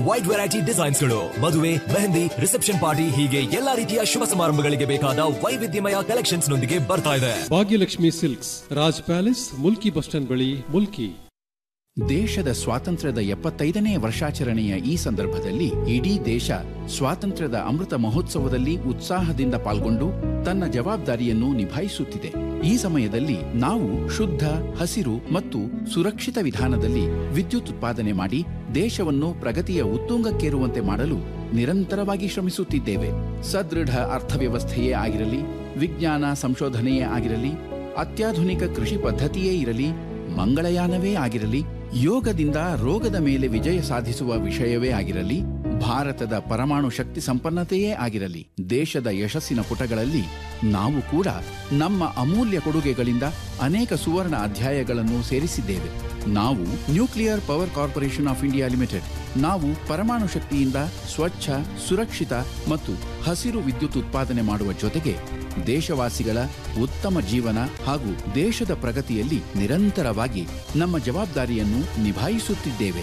Wide variety ಡಿಸೈನ್ಸ್ಗಳು ಮದುವೆ mehndi reception party ಹೀಗೆ ಎಲ್ಲಾ ರೀತಿಯ ಶುಭ ಸಮಾರಂಭಗಳಿಗೆ ಬೇಕಾದ ವೈವಿಧ್ಯಮಯ ಕಲೆಕ್ಷನ್ಸ್ ನೊಂದಿಗೆ ಬರ್ತಾ ಇದೆ Bhagyalakshmi silks Raj palace Mulki bus stand ಬಳಿ ಮುಲ್ಕಿ ದೇಶದ ಸ್ವಾತಂತ್ರ್ಯದ ಎಪ್ಪತ್ತೈದನೇ ವರ್ಷಾಚರಣೆಯ ಈ ಸಂದರ್ಭದಲ್ಲಿ ಇಡೀ ದೇಶ ಸ್ವಾತಂತ್ರ್ಯದ ಅಮೃತ ಮಹೋತ್ಸವದಲ್ಲಿ ಉತ್ಸಾಹದಿಂದ ಪಾಲ್ಗೊಂಡು ತನ್ನ ಜವಾಬ್ದಾರಿಯನ್ನು ನಿಭಾಯಿಸುತ್ತಿದೆ ಈ ಸಮಯದಲ್ಲಿ ನಾವು ಶುದ್ಧ ಹಸಿರು ಮತ್ತು ಸುರಕ್ಷಿತ ವಿಧಾನದಲ್ಲಿ ವಿದ್ಯುತ್ ಉತ್ಪಾದನೆ ಮಾಡಿ ದೇಶವನ್ನು ಪ್ರಗತಿಯ ಉತ್ತುಂಗಕ್ಕೇರುವಂತೆ ಮಾಡಲು ನಿರಂತರವಾಗಿ ಶ್ರಮಿಸುತ್ತಿದ್ದೇವೆ ಸದೃಢ ಅರ್ಥವ್ಯವಸ್ಥೆಯೇ ಆಗಿರಲಿ ವಿಜ್ಞಾನ ಸಂಶೋಧನೆಯೇ ಆಗಿರಲಿ ಅತ್ಯಾಧುನಿಕ ಕೃಷಿ ಪದ್ಧತಿಯೇ ಇರಲಿ ಮಂಗಳಯಾನವೇ ಆಗಿರಲಿ ಯೋಗದಿಂದ ರೋಗದ ಮೇಲೆ ವಿಜಯ ಸಾಧಿಸುವ ವಿಷಯವೇ ಆಗಿರಲಿ ಭಾರತದ ಪರಮಾಣು ಶಕ್ತಿ ಸಂಪನ್ನತೆಯೇ ಆಗಿರಲಿ ದೇಶದ ಯಶಸ್ಸಿನ ಪುಟಗಳಲ್ಲಿ ನಾವು ಕೂಡ ನಮ್ಮ ಅಮೂಲ್ಯ ಕೊಡುಗೆಗಳಿಂದ ಅನೇಕ ಸುವರ್ಣ ಅಧ್ಯಾಯಗಳನ್ನು ಸೇರಿಸಿದ್ದೇವೆ ನಾವು nuclear power corporation of India limited ನಾವು ಪರಮಾಣು ಶಕ್ತಿಯಿಂದ ಸ್ವಚ್ಛ ಸುರಕ್ಷಿತ ಮತ್ತು ಹಸಿರು ವಿದ್ಯುತ್ ಉತ್ಪಾದನೆ ಮಾಡುವ ಜೊತೆಗೆ ದೇಶವಾಸಿಗಳ ಉತ್ತಮ ಜೀವನ ಹಾಗೂ ದೇಶದ ಪ್ರಗತಿಯಲ್ಲಿ ನಿರಂತರವಾಗಿ ನಮ್ಮ ಜವಾಬ್ದಾರಿಯನ್ನು ನಿಭಾಯಿಸುತ್ತಿದ್ದೇವೆ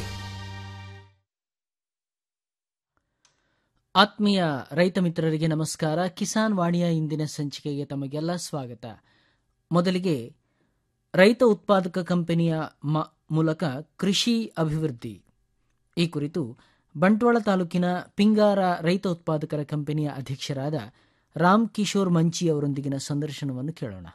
ಆತ್ಮೀಯ ರೈತ ಮಿತ್ರರಿಗೆ ನಮಸ್ಕಾರ ಕಿಸಾನ್ ವಾಣಿಯ ಇಂದಿನ ಸಂಚಿಕೆಗೆ ತಮಗೆಲ್ಲ ಸ್ವಾಗತ ಮೊದಲಿಗೆ ರೈತ ಉತ್ಪಾದಕ ಕಂಪನಿಯ ಮ- ಮೂಲಕ ಕೃಷಿ ಅಭಿವೃದ್ಧಿ ಈ ಕುರಿತು ಬಂಟ್ವಾಳ ತಾಲೂಕಿನ ಪಿಂಗಾರ ರೈತ ಉತ್ಪಾದಕರ ಕಂಪನಿಯ ಅಧ್ಯಕ್ಷರಾದ ರಾಮ್ ಕಿಶೋರ್ ಮಂಚಿ ಅವರೊಂದಿಗಿನ ಸಂದರ್ಶನವನ್ನು ಕೇಳೋಣ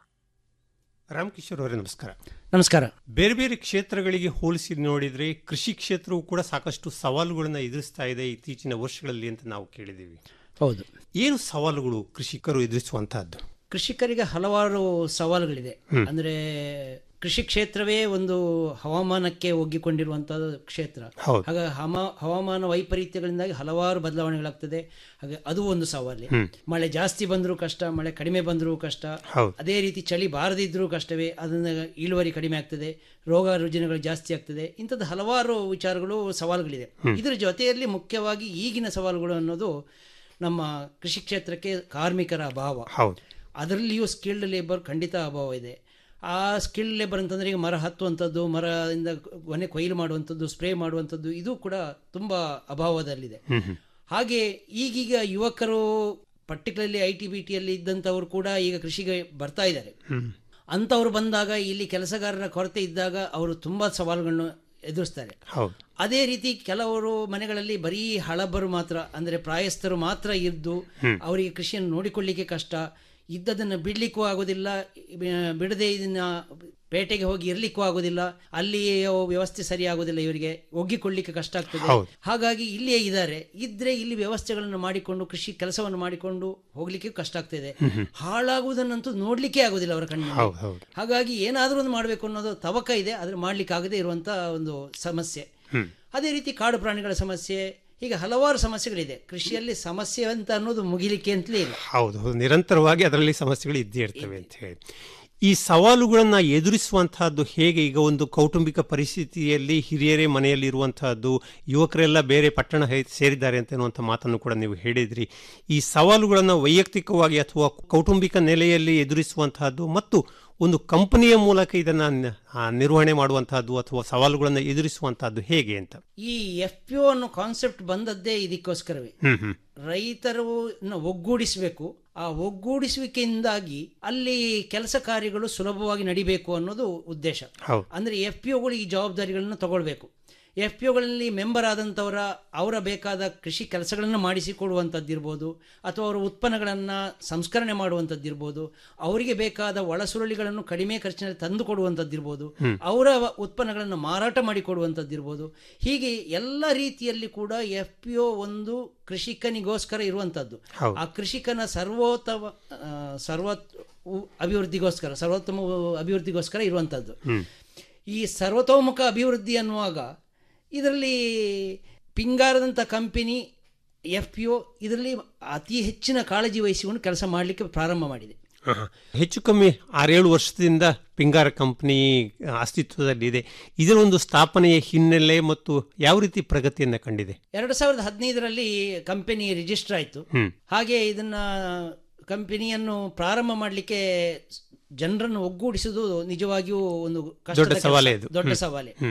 ರಾಮಕಿಶೋರ್ ಅವರೇ ನಮಸ್ಕಾರ ನಮಸ್ಕಾರ ಬೇರೆ ಬೇರೆ ಕ್ಷೇತ್ರಗಳಿಗೆ ಹೋಲಿಸಿ ನೋಡಿದ್ರೆ ಕೃಷಿ ಕ್ಷೇತ್ರವು ಕೂಡ ಸಾಕಷ್ಟು ಸವಾಲುಗಳನ್ನು ಎದುರಿಸ್ತಾ ಇದೆ ಇತ್ತೀಚಿನ ವರ್ಷಗಳಲ್ಲಿ ಅಂತ ನಾವು ಕೇಳಿದ್ದೀವಿ ಹೌದು ಏನು ಸವಾಲುಗಳು ಕೃಷಿಕರು ಎದುರಿಸುವಂತಹದ್ದು ಕೃಷಿಕರಿಗೆ ಹಲವಾರು ಸವಾಲುಗಳಿದೆ ಅಂದ್ರೆ ಕೃಷಿ ಕ್ಷೇತ್ರವೇ ಒಂದು ಹವಾಮಾನಕ್ಕೆ ಒಗ್ಗಿಕೊಂಡಿರುವಂತಹ ಕ್ಷೇತ್ರ ಹೌದು. ಹಾಗೆ ಹಮ- ಹವಾಮಾನ ವೈಪರೀತ್ಯಗಳಿಂದಾಗಿ ಹಲವಾರು ಬದಲಾವಣೆಗಳಾಗ್ತದೆ ಹಾಗೆ ಅದು ಒಂದು ಸವಾಲೆ ಮಳೆ ಜಾಸ್ತಿ ಬಂದರೂ ಕಷ್ಟ ಮಳೆ ಕಡಿಮೆ ಬಂದರೂ ಕಷ್ಟ ಹೌದು. ಅದೇ ರೀತಿ ಚಳಿ ಬಾರದಿದ್ರೂ ಕಷ್ಟವೇ ಅದನ್ನ ಇಳುವರಿ ಕಡಿಮೆ ಆಗ್ತದೆ ರೋಗ ರುಜಿನಗಳು ಜಾಸ್ತಿ ಆಗ್ತದೆ ಇಂಥದ್ದು ಹಲವಾರು ವಿಚಾರಗಳು ಸವಾಲುಗಳಿದೆ ಇದರ ಜೊತೆಯಲ್ಲಿ ಮುಖ್ಯವಾಗಿ ಈಗಿನ ಸವಾಲುಗಳು ಅನ್ನೋದು ನಮ್ಮ ಕೃಷಿ ಕ್ಷೇತ್ರಕ್ಕೆ ಕಾರ್ಮಿಕರ ಅಭಾವ ಹೌದು ಅದರಲ್ಲಿಯೂ ಸ್ಕಿಲ್ಡ್ ಲೇಬರ್ ಖಂಡಿತ ಅಭಾವ ಇದೆ ಆ ಸ್ಕಿಲ್ಡ್ ಲೇಬರ್ ಅಂತಂದ್ರೆ ಈಗ ಮರ ಹತ್ತುವಂಥದ್ದು ಮರದಿಂದ ಕೊನೆ ಕೊಯ್ಲು ಮಾಡುವಂಥದ್ದು ಸ್ಪ್ರೇ ಮಾಡುವಂಥದ್ದು ಇದು ಕೂಡ ತುಂಬ ಅಭಾವದಲ್ಲಿದೆ ಹಾಗೆ ಈಗೀಗ ಯುವಕರು ಪರ್ಟಿಕ್ಯುಲರ್ಲಿ ಐ ಟಿ ಬಿ ಟಿಯಲ್ಲಿ ಇದ್ದಂಥವ್ರು ಕೂಡ ಈಗ ಕೃಷಿಗೆ ಬರ್ತಾ ಇದ್ದಾರೆ ಅಂಥವ್ರು ಬಂದಾಗ ಇಲ್ಲಿ ಕೆಲಸಗಾರರ ಕೊರತೆ ಇದ್ದಾಗ ಅವರು ತುಂಬ ಸವಾಲುಗಳನ್ನು ಎದುರಿಸ್ತಾರೆ ಹೌದು ಅದೇ ರೀತಿ ಕೆಲವರು ಮನೆಗಳಲ್ಲಿ ಬರೀ ಹಳಬರು ಮಾತ್ರ ಅಂದರೆ ಪ್ರಾಯಸ್ಥರು ಮಾತ್ರ ಇದ್ದು ಅವರಿಗೆ ಕೃಷಿಯನ್ನು ನೋಡಿಕೊಳ್ಳಿಕ್ಕೆ ಕಷ್ಟ ಇದ್ದದನ್ನು ಬಿಡ್ಲಿಕ್ಕೂ ಆಗೋದಿಲ್ಲ ಬಿ- ಬಿಡದೆ ಇದನ್ನ ಪೇಟೆಗೆ ಹೋಗಿ ಇರ್ಲಿಕ್ಕೂ ಆಗೋದಿಲ್ಲ ಅಲ್ಲಿ ವ್ಯವಸ್ಥೆ ಸರಿ ಆಗೋದಿಲ್ಲ ಇವರಿಗೆ ಒಗ್ಗಿಕೊಳ್ಳಿಕ್ಕೆ ಕಷ್ಟ ಆಗ್ತದೆ ಹೌದು. ಹಾಗಾಗಿ ಇಲ್ಲಿಯೇ ಇದ್ದಾರೆ ಇದ್ರೆ ಇಲ್ಲಿ ವ್ಯವಸ್ಥೆಗಳನ್ನು ಮಾಡಿಕೊಂಡು ಕೃಷಿ ಕೆಲಸವನ್ನು ಮಾಡಿಕೊಂಡು ಹೋಗ್ಲಿಕ್ಕೆ ಕಷ್ಟ ಆಗ್ತದೆ ಹಾಳಾಗುವುದನ್ನಂತೂ ನೋಡ್ಲಿಕ್ಕೆ ಆಗೋದಿಲ್ಲ ಅವರ ಕಣ್ಣಿನಲ್ಲಿ ಹೌದು ಹೌದು ಹಾಗಾಗಿ ಏನಾದರೂ ಒಂದು ಮಾಡಬೇಕು ಅನ್ನೋದು ತವಕ ಇದೆ ಆದರೆ ಮಾಡ್ಲಿಕ್ಕೆ ಆಗದೆ ಇರುವಂತ ಒಂದು ಸಮಸ್ಯೆ ಅದೇ ರೀತಿ ಕಾಡು ಪ್ರಾಣಿಗಳ ಸಮಸ್ಯೆ ಹೀಗೆ ಹಲವಾರು ಸಮಸ್ಯೆಗಳಿದೆ ಕೃಷಿಯಲ್ಲಿ ಸಮಸ್ಯೆ ಅಂತ ಅನ್ನೋದು ಮುಗಿಲಿಕ್ಕೆ ಅಂತಲೇ ಇಲ್ಲ ಹೌದು ಹೌದು ನಿರಂತರವಾಗಿ ಅದರಲ್ಲಿ ಸಮಸ್ಯೆಗಳು ಇದ್ದೇ ಇರ್ತವೆ ಅಂತ ಹೇಳಿ ಈ ಸವಾಲುಗಳನ್ನು ಎದುರಿಸುವಂತಹದ್ದು ಹೇಗೆ ಈಗ ಒಂದು ಕೌಟುಂಬಿಕ ಪರಿಸ್ಥಿತಿಯಲ್ಲಿ ಹಿರಿಯರೇ ಮನೆಯಲ್ಲಿ ಇರುವಂತಹದ್ದು ಯುವಕರೆಲ್ಲ ಬೇರೆ ಪಟ್ಟಣ ಹೇ- ಸೇರಿದ್ದಾರೆ ಅಂತ ಅನ್ನುವಂಥ ಮಾತನ್ನು ಕೂಡ ನೀವು ಹೇಳಿದ್ರಿ ಈ ಸವಾಲುಗಳನ್ನು ವೈಯಕ್ತಿಕವಾಗಿ ಅಥವಾ ಕೌಟುಂಬಿಕ ನೆಲೆಯಲ್ಲಿ ಎದುರಿಸುವಂತಹದ್ದು ಮತ್ತು ಒಂದು ಕಂಪನಿಯ ಮೂಲಕ ಇದನ್ನ ನ- ಆ, ನಿರ್ವಹಣೆ ಮಾಡುವಂತಹದ್ದು ಅಥವಾ ಸವಾಲುಗಳನ್ನು ಎದುರಿಸುವಂತಹದ್ದು ಹೇಗೆ ಅಂತ ಈ ಎಫ್ ಪಿ ಒ ಅನ್ನೋ ಕಾನ್ಸೆಪ್ಟ್ ಬಂದದ್ದೇ ಇದಕ್ಕೋಸ್ಕರವೇ ಹ್ಮ್ ಹ್ಮ್ ರೈತರು ಒಗ್ಗೂಡಿಸಬೇಕು ಆ ಒಗ್ಗೂಡಿಸುವಿಕೆಯಿಂದಾಗಿ ಅಲ್ಲಿ ಕೆಲಸ ಕಾರ್ಯಗಳು ಸುಲಭವಾಗಿ ನಡಿಬೇಕು ಅನ್ನೋದು ಉದ್ದೇಶ ಹೌದು ಅಂದ್ರೆ ಎಫ್ ಪಿ ಒಗಳು ಈ ಜವಾಬ್ದಾರಿಗಳನ್ನು ತಗೊಳ್ಬೇಕು ಎಫ್ ಪಿ ಒಗಳಲ್ಲಿ ಮೆಂಬರ್ ಆದಂಥವರ ಅವರ ಬೇಕಾದ ಕೃಷಿ ಕೆಲಸಗಳನ್ನು ಮಾಡಿಸಿಕೊಡುವಂಥದ್ದಿರ್ಬೋದು ಅಥವಾ ಅವರ ಉತ್ಪನ್ನಗಳನ್ನು ಸಂಸ್ಕರಣೆ ಮಾಡುವಂಥದ್ದಿರ್ಬೋದು ಅವರಿಗೆ ಬೇಕಾದ ಒಳಸುರುಳಿಗಳನ್ನು ಕಡಿಮೆ ಖರ್ಚಿನಲ್ಲಿ ತಂದು ಕೊಡುವಂಥದ್ದಿರ್ಬೋದು ಅವರ ಉತ್ಪನ್ನಗಳನ್ನು ಮಾರಾಟ ಮಾಡಿಕೊಡುವಂಥದ್ದಿರ್ಬೋದು ಹೀಗೆ ಎಲ್ಲ ರೀತಿಯಲ್ಲಿ ಕೂಡ ಎಫ್ ಪಿ ಒ ಒಂದು ಕೃಷಿಕನಿಗೋಸ್ಕರ ಇರುವಂಥದ್ದು ಹೌದು. ಆ ಕೃಷಿಕನ ಸರ್ವೋತ್ತಮ ಆ, ಸರ್ವತ್ ಉ- ಅಭಿವೃದ್ಧಿಗೋಸ್ಕರ ಸರ್ವೋತ್ತಮ ಅಭಿವೃದ್ಧಿಗೋಸ್ಕರ ಇರುವಂಥದ್ದು ಈ ಸರ್ವತೋಮುಖ ಅಭಿವೃದ್ಧಿ ಅನ್ನುವಾಗ ಇದರಲ್ಲಿ ಪಿಂಗಾರದಂಥ ಕಂಪನಿ ಎಫ್ ಪಿ ಒ ಇದರಲ್ಲಿ ಅತಿ ಹೆಚ್ಚಿನ ಕಾಳಜಿ ವಹಿಸಿಕೊಂಡು ಕೆಲಸ ಮಾಡಲಿಕ್ಕೆ ಪ್ರಾರಂಭ ಮಾಡಿದೆ ಆಹಾ. ಹೆಚ್ಚು ಕಮ್ಮಿ ಆರೇಳು ವರ್ಷದಿಂದ ಪಿಂಗಾರ ಕಂಪನಿ ಅಸ್ತಿತ್ವದಲ್ಲಿದೆ ಇದರ ಒಂದು ಸ್ಥಾಪನೆಯ ಹಿನ್ನೆಲೆ ಮತ್ತು ಯಾವ ರೀತಿ ಪ್ರಗತಿಯನ್ನ ಕಂಡಿದೆ ಎರಡು ಸಾವಿರದ ಹದಿನೈದರಲ್ಲಿ ಕಂಪನಿ ರಿಜಿಸ್ಟರ್ ಆಯಿತು ಹ್ಮ್. ಹಾಗೆ ಇದನ್ನ ಕಂಪನಿಯನ್ನು ಪ್ರಾರಂಭ ಮಾಡಲಿಕ್ಕೆ ಜನರನ್ನು ಒಗ್ಗೂಡಿಸುವುದು ನಿಜವಾಗಿಯೂ ಒಂದು ಕಷ್ಟದ ದೊಡ್ಡ ಕೆಲಸ. ಸವಾಲೇ ಇದು. ದೊಡ್ಡ ಹ್ಮ್. ಸವಾಲೆ ಹ್ಮ್.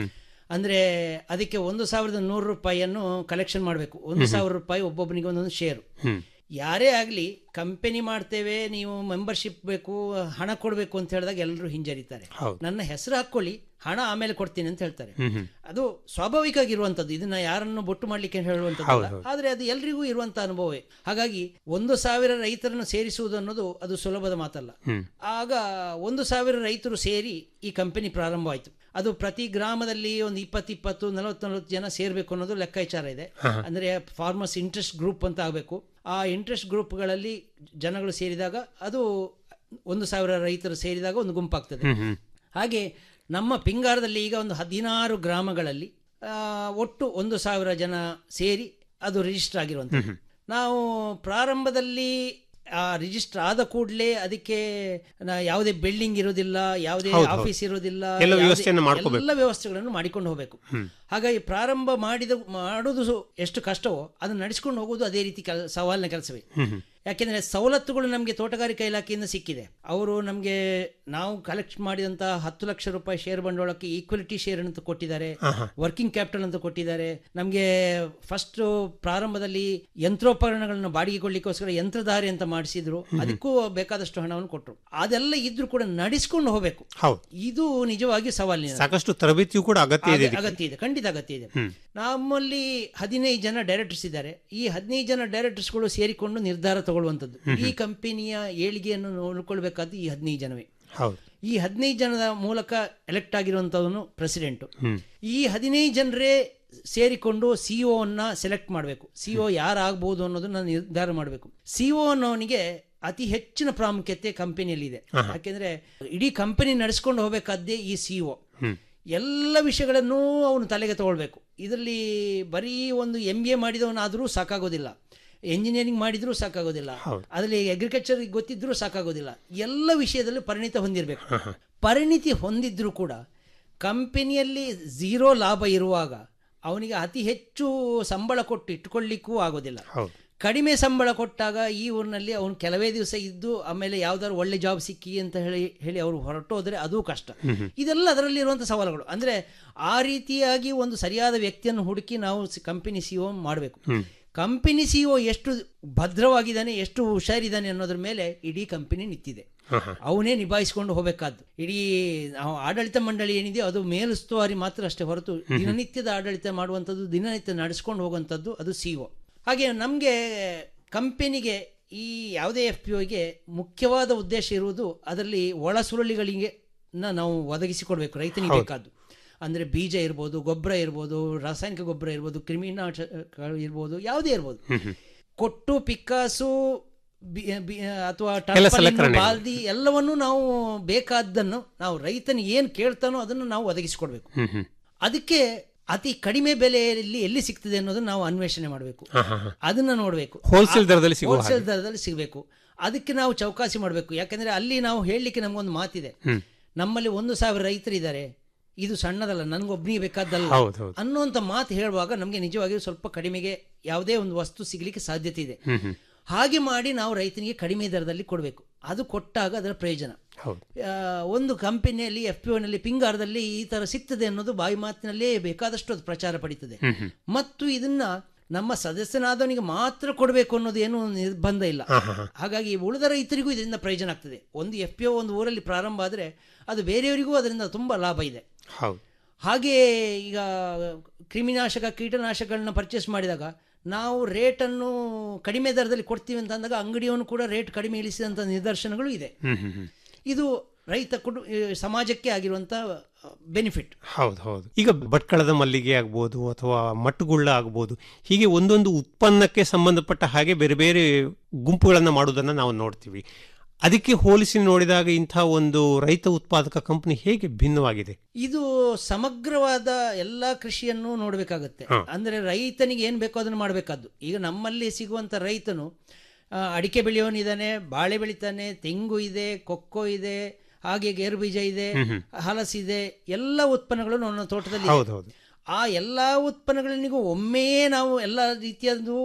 ಅಂದ್ರೆ ಅದಕ್ಕೆ ಒಂದು ಸಾವಿರದ ನೂರು ರೂಪಾಯಿಯನ್ನು ಕಲೆಕ್ಷನ್ ಮಾಡಬೇಕು ಒಂದು ಸಾವಿರ ರೂಪಾಯಿ ಒಬ್ಬೊಬ್ಬನಿಗೆ ಒಂದೊಂದು ಶೇರು ಯಾರೇ ಆಗಲಿ ಕಂಪೆನಿ ಮಾಡ್ತೇವೆ ನೀವು ಮೆಂಬರ್ಶಿಪ್ ಬೇಕು ಹಣ ಕೊಡಬೇಕು ಅಂತ ಹೇಳಿದಾಗ ಎಲ್ಲರೂ ಹಿಂಜರಿತಾರೆ ಹೌದು. ನನ್ನ ಹೆಸರು ಹಾಕೊಳ್ಳಿ ಹಣ ಆಮೇಲೆ ಕೊಡ್ತೀನಿ ಅಂತ ಹೇಳ್ತಾರೆ ಅದು ಸ್ವಾಭಾವಿಕವಾಗಿರುವಂಥದ್ದು ಇದನ್ನ ಯಾರನ್ನು ಬೊಟ್ಟು ಮಾಡ್ಲಿಕ್ಕೆ ಹೇಳುವಂಥದ್ದು ಆದ್ರೆ ಅದು ಎಲ್ರಿಗೂ ಇರುವಂತ ಅನುಭವವೇ ಹಾಗಾಗಿ ಒಂದು ಸಾವಿರ ರೈತರನ್ನು ಸೇರಿಸುವುದು ಅನ್ನೋದು ಅದು ಸುಲಭದ ಮಾತಲ್ಲ ಆಗ ಒಂದು ಸಾವಿರ ರೈತರು ಸೇರಿ ಈ ಕಂಪನಿ ಪ್ರಾರಂಭವಾಯಿತು ಅದು ಪ್ರತಿ ಗ್ರಾಮದಲ್ಲಿ ಒಂದು ಇಪ್ಪತ್ತು ಇಪ್ಪತ್ತು ನಲವತ್ತು ನಲವತ್ತು ಜನ ಸೇರ್ಬೇಕು ಅನ್ನೋದು ಲೆಕ್ಕಾಚಾರ ಇದೆ ಅಂದ್ರೆ ಫಾರ್ಮರ್ಸ್ ಇಂಟ್ರೆಸ್ಟ್ ಗ್ರೂಪ್ ಅಂತ ಆಗಬೇಕು ಆ ಇಂಟ್ರೆಸ್ಟ್ ಗ್ರೂಪ್ಗಳಲ್ಲಿ ಜನಗಳು ಸೇರಿದಾಗ ಅದು ಒಂದು ಸಾವಿರ ರೈತರು ಸೇರಿದಾಗ ಒಂದು ಗುಂಪಾಗ್ತದೆ ಹಾಗೆ ನಮ್ಮ ಪಿಂಗಾರದಲ್ಲಿ ಈಗ ಒಂದು ಹದಿನಾರು ಗ್ರಾಮಗಳಲ್ಲಿ ಆ, ಒಟ್ಟು ಒಂದು ಸಾವಿರ ಜನ ಸೇರಿ ಅದು ರಿಜಿಸ್ಟರ್ ಆಗಿರುವಂಥದ್ದು ನಾವು ಪ್ರಾರಂಭದಲ್ಲಿ ಆ ರಿಜಿಸ್ಟರ್ ಆದ ಕೂಡಲೇ ಅದಕ್ಕೆ ನಾ- ಯಾವುದೇ ಬಿಲ್ಡಿಂಗ್ ಇರೋದಿಲ್ಲ ಯಾವುದೇ ಆಫೀಸ್ ಇರೋದಿಲ್ಲ ಎಲ್ಲ ಯಾವುದೇ- ವ್ಯವಸ್ಥೆಯನ್ನು ಮಾಡ್ಕೋಬೇಕು. ಎಲ್ಲ ವ್ಯವಸ್ಥೆಗಳನ್ನು ಮಾಡಿಕೊಂಡು ಹೋಗಬೇಕು ಹಾಗಾಗಿ ಪ್ರಾರಂಭ ಮಾಡಿದ ಮಾಡೋದು ಸು- ಎಷ್ಟು ಕಷ್ಟವೋ ಅದನ್ನು ನಡೆಸ್ಕೊಂಡು ಹೋಗೋದು ಅದೇ ರೀತಿ ಕೆಲ ಸವಾಲಿನ ಕೆಲಸವೇ ಯಾಕೆಂದ್ರೆ ಸವಲತ್ತುಗಳು ನಮಗೆ ತೋಟಗಾರಿಕಾ ಇಲಾಖೆಯಿಂದ ಸಿಕ್ಕಿದೆ ಅವರು ನಮಗೆ ನಾವು ಕಲೆಕ್ಟ್ ಮಾಡಿದಂತ ಹತ್ತು ಲಕ್ಷ ರೂಪಾಯಿ ಶೇರ್ ಬಂಡವಾಳಕ್ಕೆ ಈಕ್ವಲಿಟಿ ಶೇರ್ ಅಂತ ಕೊಟ್ಟಿದ್ದಾರೆ ವರ್ಕಿಂಗ್ ಕ್ಯಾಪಿಟಲ್ ಅಂತ ಕೊಟ್ಟಿದ್ದಾರೆ ನಮಗೆ ಫಸ್ಟ್ ಪ್ರಾರಂಭದಲ್ಲಿ ಯಂತ್ರೋಪಕರಣಗಳನ್ನು ಬಾಡಿಗೆ ಕೊಡ್ಲಿಕ್ಕೋಸ್ಕರ ಯಂತ್ರಧಾರಿ ಅಂತ ಮಾಡಿಸಿದ್ರು ಅದಕ್ಕೂ ಬೇಕಾದಷ್ಟು ಹಣವನ್ನು ಕೊಟ್ಟರು ಅದೆಲ್ಲ ಇದ್ರೂ ಕೂಡ ನಡೆಸ್ಕೊಂಡು ಹೋಗಬೇಕು ಹೌದು ಇದು ನಿಜವಾಗಿ ಸವಾಲಿನ ಸಾಕಷ್ಟು ತರಬೇತಿಯೂ ಕೂಡ ಅಗತ್ಯ ಇದೆ ಅಗ- ಅಗತ್ಯ ಇದೆ ಖಂಡಿತ ಅಗತ್ಯ ಇದೆ ನಮ್ಮಲ್ಲಿ ಹದಿನೈದು ಜನ ಡೈರೆಕ್ಟರ್ಸ್ ಇದ್ದಾರೆ ಈ ಹದಿನೈದು ಜನ ಡೈರೆಕ್ಟರ್ಸ್ಗಳು ಸೇರಿಕೊಂಡು ನಿರ್ಧಾರ ತಗೊಳ್ಳುವಂಥದ್ದು ಈ ಕಂಪನಿಯ ಏಳಿಗೆಯನ್ನು ನೋಡ್ಕೊಳ್ಬೇಕಾದ್ದು ಈ ಹದಿನೈದು ಜನವೇ ಹೌದು ಈ ಹದಿನೈದು ಜನದ ಮೂಲಕ ಎಲೆಕ್ಟ್ ಆಗಿರುವಂಥವನು ಪ್ರೆಸಿಡೆಂಟ್ ಈ ಹದಿನೈದು ಜನರೇ ಸೇರಿಕೊಂಡು ಸಿಒ ಅನ್ನ ಸೆಲೆಕ್ಟ್ ಮಾಡಬೇಕು ಸಿಒ ಯಾರಾಗಬಹುದು ಅನ್ನೋದನ್ನ ನಿರ್ಧಾರ ಮಾಡಬೇಕು ಸಿಒ ಅನ್ನೋನಿಗೆ ಅತಿ ಹೆಚ್ಚಿನ ಪ್ರಾಮುಖ್ಯತೆ ಕಂಪನಿಯಲ್ಲಿ ಇದೆ ಯಾಕೆಂದ್ರೆ ಇಡೀ ಕಂಪನಿ ನಡೆಸ್ಕೊಂಡು ಹೋಗಬೇಕಾದ್ದೇ ಈ ಸಿಒ ಎಲ್ಲ ವಿಷಯಗಳನ್ನು ಅವನು ತಲೆಗೆ ತಗೊಳ್ಬೇಕು ಇದರಲ್ಲಿ ಬರೀ ಒಂದು ಎಂ ಎ ಮಾಡಿದವನಾದರೂ ಸಾಕಾಗೋದಿಲ್ಲ ಎಂಜಿನಿಯರಿಂಗ್ ಮಾಡಿದ್ರೂ ಸಾಕಾಗೋದಿಲ್ಲ ಅದರಲ್ಲಿ ಅಗ್ರಿಕಲ್ಚರ್ ಗೊತ್ತಿದ್ರೂ ಸಾಕಾಗೋದಿಲ್ಲ ಎಲ್ಲ ವಿಷಯದಲ್ಲೂ ಪರಿಣಿತ ಹೊಂದಿರಬೇಕು ಪರಿಣಿತಿ ಹೊಂದಿದ್ರೂ ಕೂಡ ಕಂಪನಿಯಲ್ಲಿ ಝೀರೋ ಲಾಭ ಇರುವಾಗ ಅವನಿಗೆ ಅತಿ ಹೆಚ್ಚು ಸಂಬಳ ಕೊಟ್ಟು ಇಟ್ಕೊಳ್ಳಿಕ್ಕೂ ಆಗೋದಿಲ್ಲ ಹೌದು ಕಡಿಮೆ ಸಂಬಳ ಕೊಟ್ಟಾಗ ಈ ಊರಿನಲ್ಲಿ ಅವನು ಕೆಲವೇ ದಿವಸ ಇದ್ದು ಆಮೇಲೆ ಯಾವ್ದಾದ್ರು ಒಳ್ಳೆ ಜಾಬ್ ಸಿಕ್ಕಿ ಅಂತ ಹೇಳಿ ಹೇಳಿ ಅವರು ಹೊರಟೋದ್ರೆ ಅದು ಕಷ್ಟ ಇದೆಲ್ಲ ಅದರಲ್ಲಿ ಇರುವಂಥ ಸವಾಲುಗಳು ಅಂದ್ರೆ ಆ ರೀತಿಯಾಗಿ ಒಂದು ಸರಿಯಾದ ವ್ಯಕ್ತಿಯನ್ನು ಹುಡುಕಿ ನಾವು ಕಂಪನಿ ಸಿಒ ಮಾಡಬೇಕು ಕಂಪನಿ ಸಿಒ ಎಷ್ಟು ಭದ್ರವಾಗಿದ್ದಾನೆ ಎಷ್ಟು ಹುಷಾರಿದ್ದಾನೆ ಅನ್ನೋದ್ರ ಮೇಲೆ ಇಡೀ ಕಂಪನಿ ನಿಂತಿದೆ ಅವನೇ ನಿಭಾಯಿಸಿಕೊಂಡು ಹೋಗಬೇಕಾದ್ದು ಇಡೀ ನಾವು ಆಡಳಿತ ಮಂಡಳಿ ಏನಿದೆಯೋ ಅದು ಮೇಲುಸ್ತುವಾರಿ ಮಾತ್ರ ಅಷ್ಟೇ ಹೊರತು ದಿನನಿತ್ಯದ ಆಡಳಿತ ಮಾಡುವಂಥದ್ದು ದಿನನಿತ್ಯ ನಡೆಸ್ಕೊಂಡು ಹೋಗುವಂಥದ್ದು ಅದು ಸಿಒ ಹಾಗೆ ನಮಗೆ ಕಂಪನಿಗೆ ಈ ಯಾವುದೇ ಎಫ್ ಪಿ ಒಗೆ ಮುಖ್ಯವಾದ ಉದ್ದೇಶ ಇರುವುದು ಅದರಲ್ಲಿ ಒಳ ಸುರುಳಿಗಳಿಗೆ ನ ನಾವು ಒದಗಿಸಿಕೊಡ್ಬೇಕು ರೈತನಿಗೆ ಬೇಕಾದ್ದು ಅಂದರೆ ಬೀಜ ಇರ್ಬೋದು ಗೊಬ್ಬರ ಇರ್ಬೋದು ರಾಸಾಯನಿಕ ಗೊಬ್ಬರ ಇರ್ಬೋದು ಕ್ರಿಮಿನಾಶಕಗಳು ಇರ್ಬೋದು ಯಾವುದೇ ಇರ್ಬೋದು ಕೊಟ್ಟು ಪಿಕ್ಕಾಸು ಬಿ- ಬಿ- ಅಥವಾ ಎಲ್ಲ ಟರ್ಪಲಿನ್, ಸಲಕರಣೆಗಳು. ಬಾಲ್ದಿ ಎಲ್ಲವನ್ನೂ ನಾವು ಬೇಕಾದ್ದನ್ನು ನಾವು ರೈತನಿಗೆ ಏನು ಕೇಳ್ತಾನೋ ಅದನ್ನು ನಾವು ಒದಗಿಸಿಕೊಡ್ಬೇಕು ಅದಕ್ಕೆ ಅತಿ ಕಡಿಮೆ ಬೆಲೆಯಲ್ಲಿ ಎಲ್ಲಿ ಸಿಗ್ತದೆ ಅನ್ನೋದನ್ನ ನಾವು ಅನ್ವೇಷಣೆ ಮಾಡಬೇಕು ಅದನ್ನ ನೋಡಬೇಕು Wholesale ದರದಲ್ಲಿ ಸಿಗುವ ಹಾಗೆ. ಹೋಲ್ಸೇಲ್ ದರದಲ್ಲಿ ಸಿಗಬೇಕು ಅದಕ್ಕೆ ನಾವು ಚೌಕಾಸಿ ಮಾಡಬೇಕು ಯಾಕಂದ್ರೆ ಅಲ್ಲಿ ನಾವು ಹೇಳಲಿಕ್ಕೆ ನಮಗೊಂದು ಮಾತಿದೆ ನಮ್ಮಲ್ಲಿ ಒಂದು ಸಾವಿರ ರೈತರಿದ್ದಾರೆ ಇದು ಸಣ್ಣದಲ್ಲ ನನಗೊಬ್ಬನಿಗೆ ಬೇಕಾದ್ದಲ್ಲ ಹೌದು, ಹೌದು. ಅನ್ನುವಂಥ ಮಾತು ಹೇಳುವಾಗ ನಮಗೆ ನಿಜವಾಗಿಯೂ ಸ್ವಲ್ಪ ಕಡಿಮೆಗೆ ಯಾವುದೇ ಒಂದು ವಸ್ತು ಸಿಗಲಿಕ್ಕೆ ಸಾಧ್ಯತೆ ಇದೆ ಹಾಗೆ ಮಾಡಿ ನಾವು ರೈತನಿಗೆ ಕಡಿಮೆ ದರದಲ್ಲಿ ಕೊಡಬೇಕು ಅದು ಕೊಟ್ಟಾಗ ಅದರ ಪ್ರಯೋಜನ ಹೌದು ಆ, ಒಂದು ಕಂಪನಿಯಲ್ಲಿ ಎಫ್ ಪಿ ನಲ್ಲಿ ಪಿಂಗಾರದಲ್ಲಿ ಈ ತರ ಸಿಗ್ತದೆ ಅನ್ನೋದು ಬಾಯಿ ಮಾತಿನಲ್ಲೇ ಬೇಕಾದಷ್ಟು ಅದು ಪ್ರಚಾರ ಪಡೀತದೆ ಮತ್ತು ಇದನ್ನ ನಮ್ಮ ಸದಸ್ಯನಾದವನಿಗೆ ಮಾತ್ರ ಕೊಡಬೇಕು ಅನ್ನೋದು ಏನು ನಿರ್ಬಂಧ ಇಲ್ಲ ಹಾಗಾಗಿ ಉಳಿದ ರೈತರಿಗೂ ಇದರಿಂದ ಪ್ರಯೋಜನ ಆಗ್ತದೆ ಒಂದು ಎಫ್ ಪಿ ಒಂದು ಊರಲ್ಲಿ ಪ್ರಾರಂಭ ಆದರೆ ಅದು ಬೇರೆಯವರಿಗೂ ಅದರಿಂದ ತುಂಬಾ ಲಾಭ ಇದೆ ಹೌದು ಹಾಗೆ ಈಗ ಕ್ರಿಮಿನಾಶಕ ಕೀಟನಾಶಕಗಳನ್ನ ಪರ್ಚೇಸ್ ಮಾಡಿದಾಗ ನಾವು ರೇಟನ್ನು ಕಡಿಮೆ ದರದಲ್ಲಿ ಕೊಡ್ತೀವಿ ಅಂತ ಅಂದಾಗ ಅಂಗಡಿಯವನು ಕೂಡ ರೇಟ್ ಕಡಿಮೆ ಇಳಿಸಿದಂಥ ನಿದರ್ಶನಗಳು ಇದೆ ಇದು ರೈತ ಕುಟು ಈ ಸಮಾಜಕ್ಕೆ ಆಗಿರುವಂಥ ಬೆನಿಫಿಟ್ ಹೌದು ಹೌದು ಈಗ ಭಟ್ಕಳದ ಮಲ್ಲಿಗೆ ಆಗ್ಬೋದು ಅಥವಾ ಮಟ್ಟುಗುಳ್ಳ ಆಗ್ಬೋದು ಹೀಗೆ ಒಂದೊಂದು ಉತ್ಪನ್ನಕ್ಕೆ ಸಂಬಂಧಪಟ್ಟ ಹಾಗೆ ಬೇರೆ ಬೇರೆ ಗುಂಪುಗಳನ್ನು ಮಾಡೋದನ್ನು ನಾವು ನೋಡ್ತೀವಿ ಅದಕ್ಕೆ ಹೋಲಿಸಿ ನೋಡಿದಾಗ ಇಂಥ ಒಂದು ರೈತ ಉತ್ಪಾದಕ ಕಂಪನಿ ಹೇಗೆ ಭಿನ್ನವಾಗಿದೆ ಇದು ಸಮಗ್ರವಾದ ಎಲ್ಲ ಕೃಷಿಯನ್ನು ನೋಡಬೇಕಾಗತ್ತೆ ಅಂದ್ರೆ ರೈತನಿಗೆ ಏನ್ ಬೇಕೋ ಅದನ್ನು ಮಾಡಬೇಕಾದ್ದು ಈಗ ನಮ್ಮಲ್ಲಿ ಸಿಗುವಂತ ರೈತನು ಆ, ಅಡಿಕೆ ಬೆಳೆಯೋನಿದ್ದಾನೆ ಬಾಳೆ ಬೆಳಿತಾನೆ ತೆಂಗು ಇದೆ ಕೊಕ್ಕೋ ಇದೆ ಹಾಗೆ ಗೇರು ಬೀಜ ಇದೆ ಹಲಸಿದೆ ಎಲ್ಲ ಉತ್ಪನ್ನಗಳು ನನ್ನ ತೋಟದಲ್ಲಿ ಇದೆ. ಹೌದು ಹೌದು ಆ ಎಲ್ಲ ಉತ್ಪನ್ನಗಳನ್ನಿಗೂ ಒಮ್ಮೆಯೇ ನಾವು ಎಲ್ಲ ರೀತಿಯದು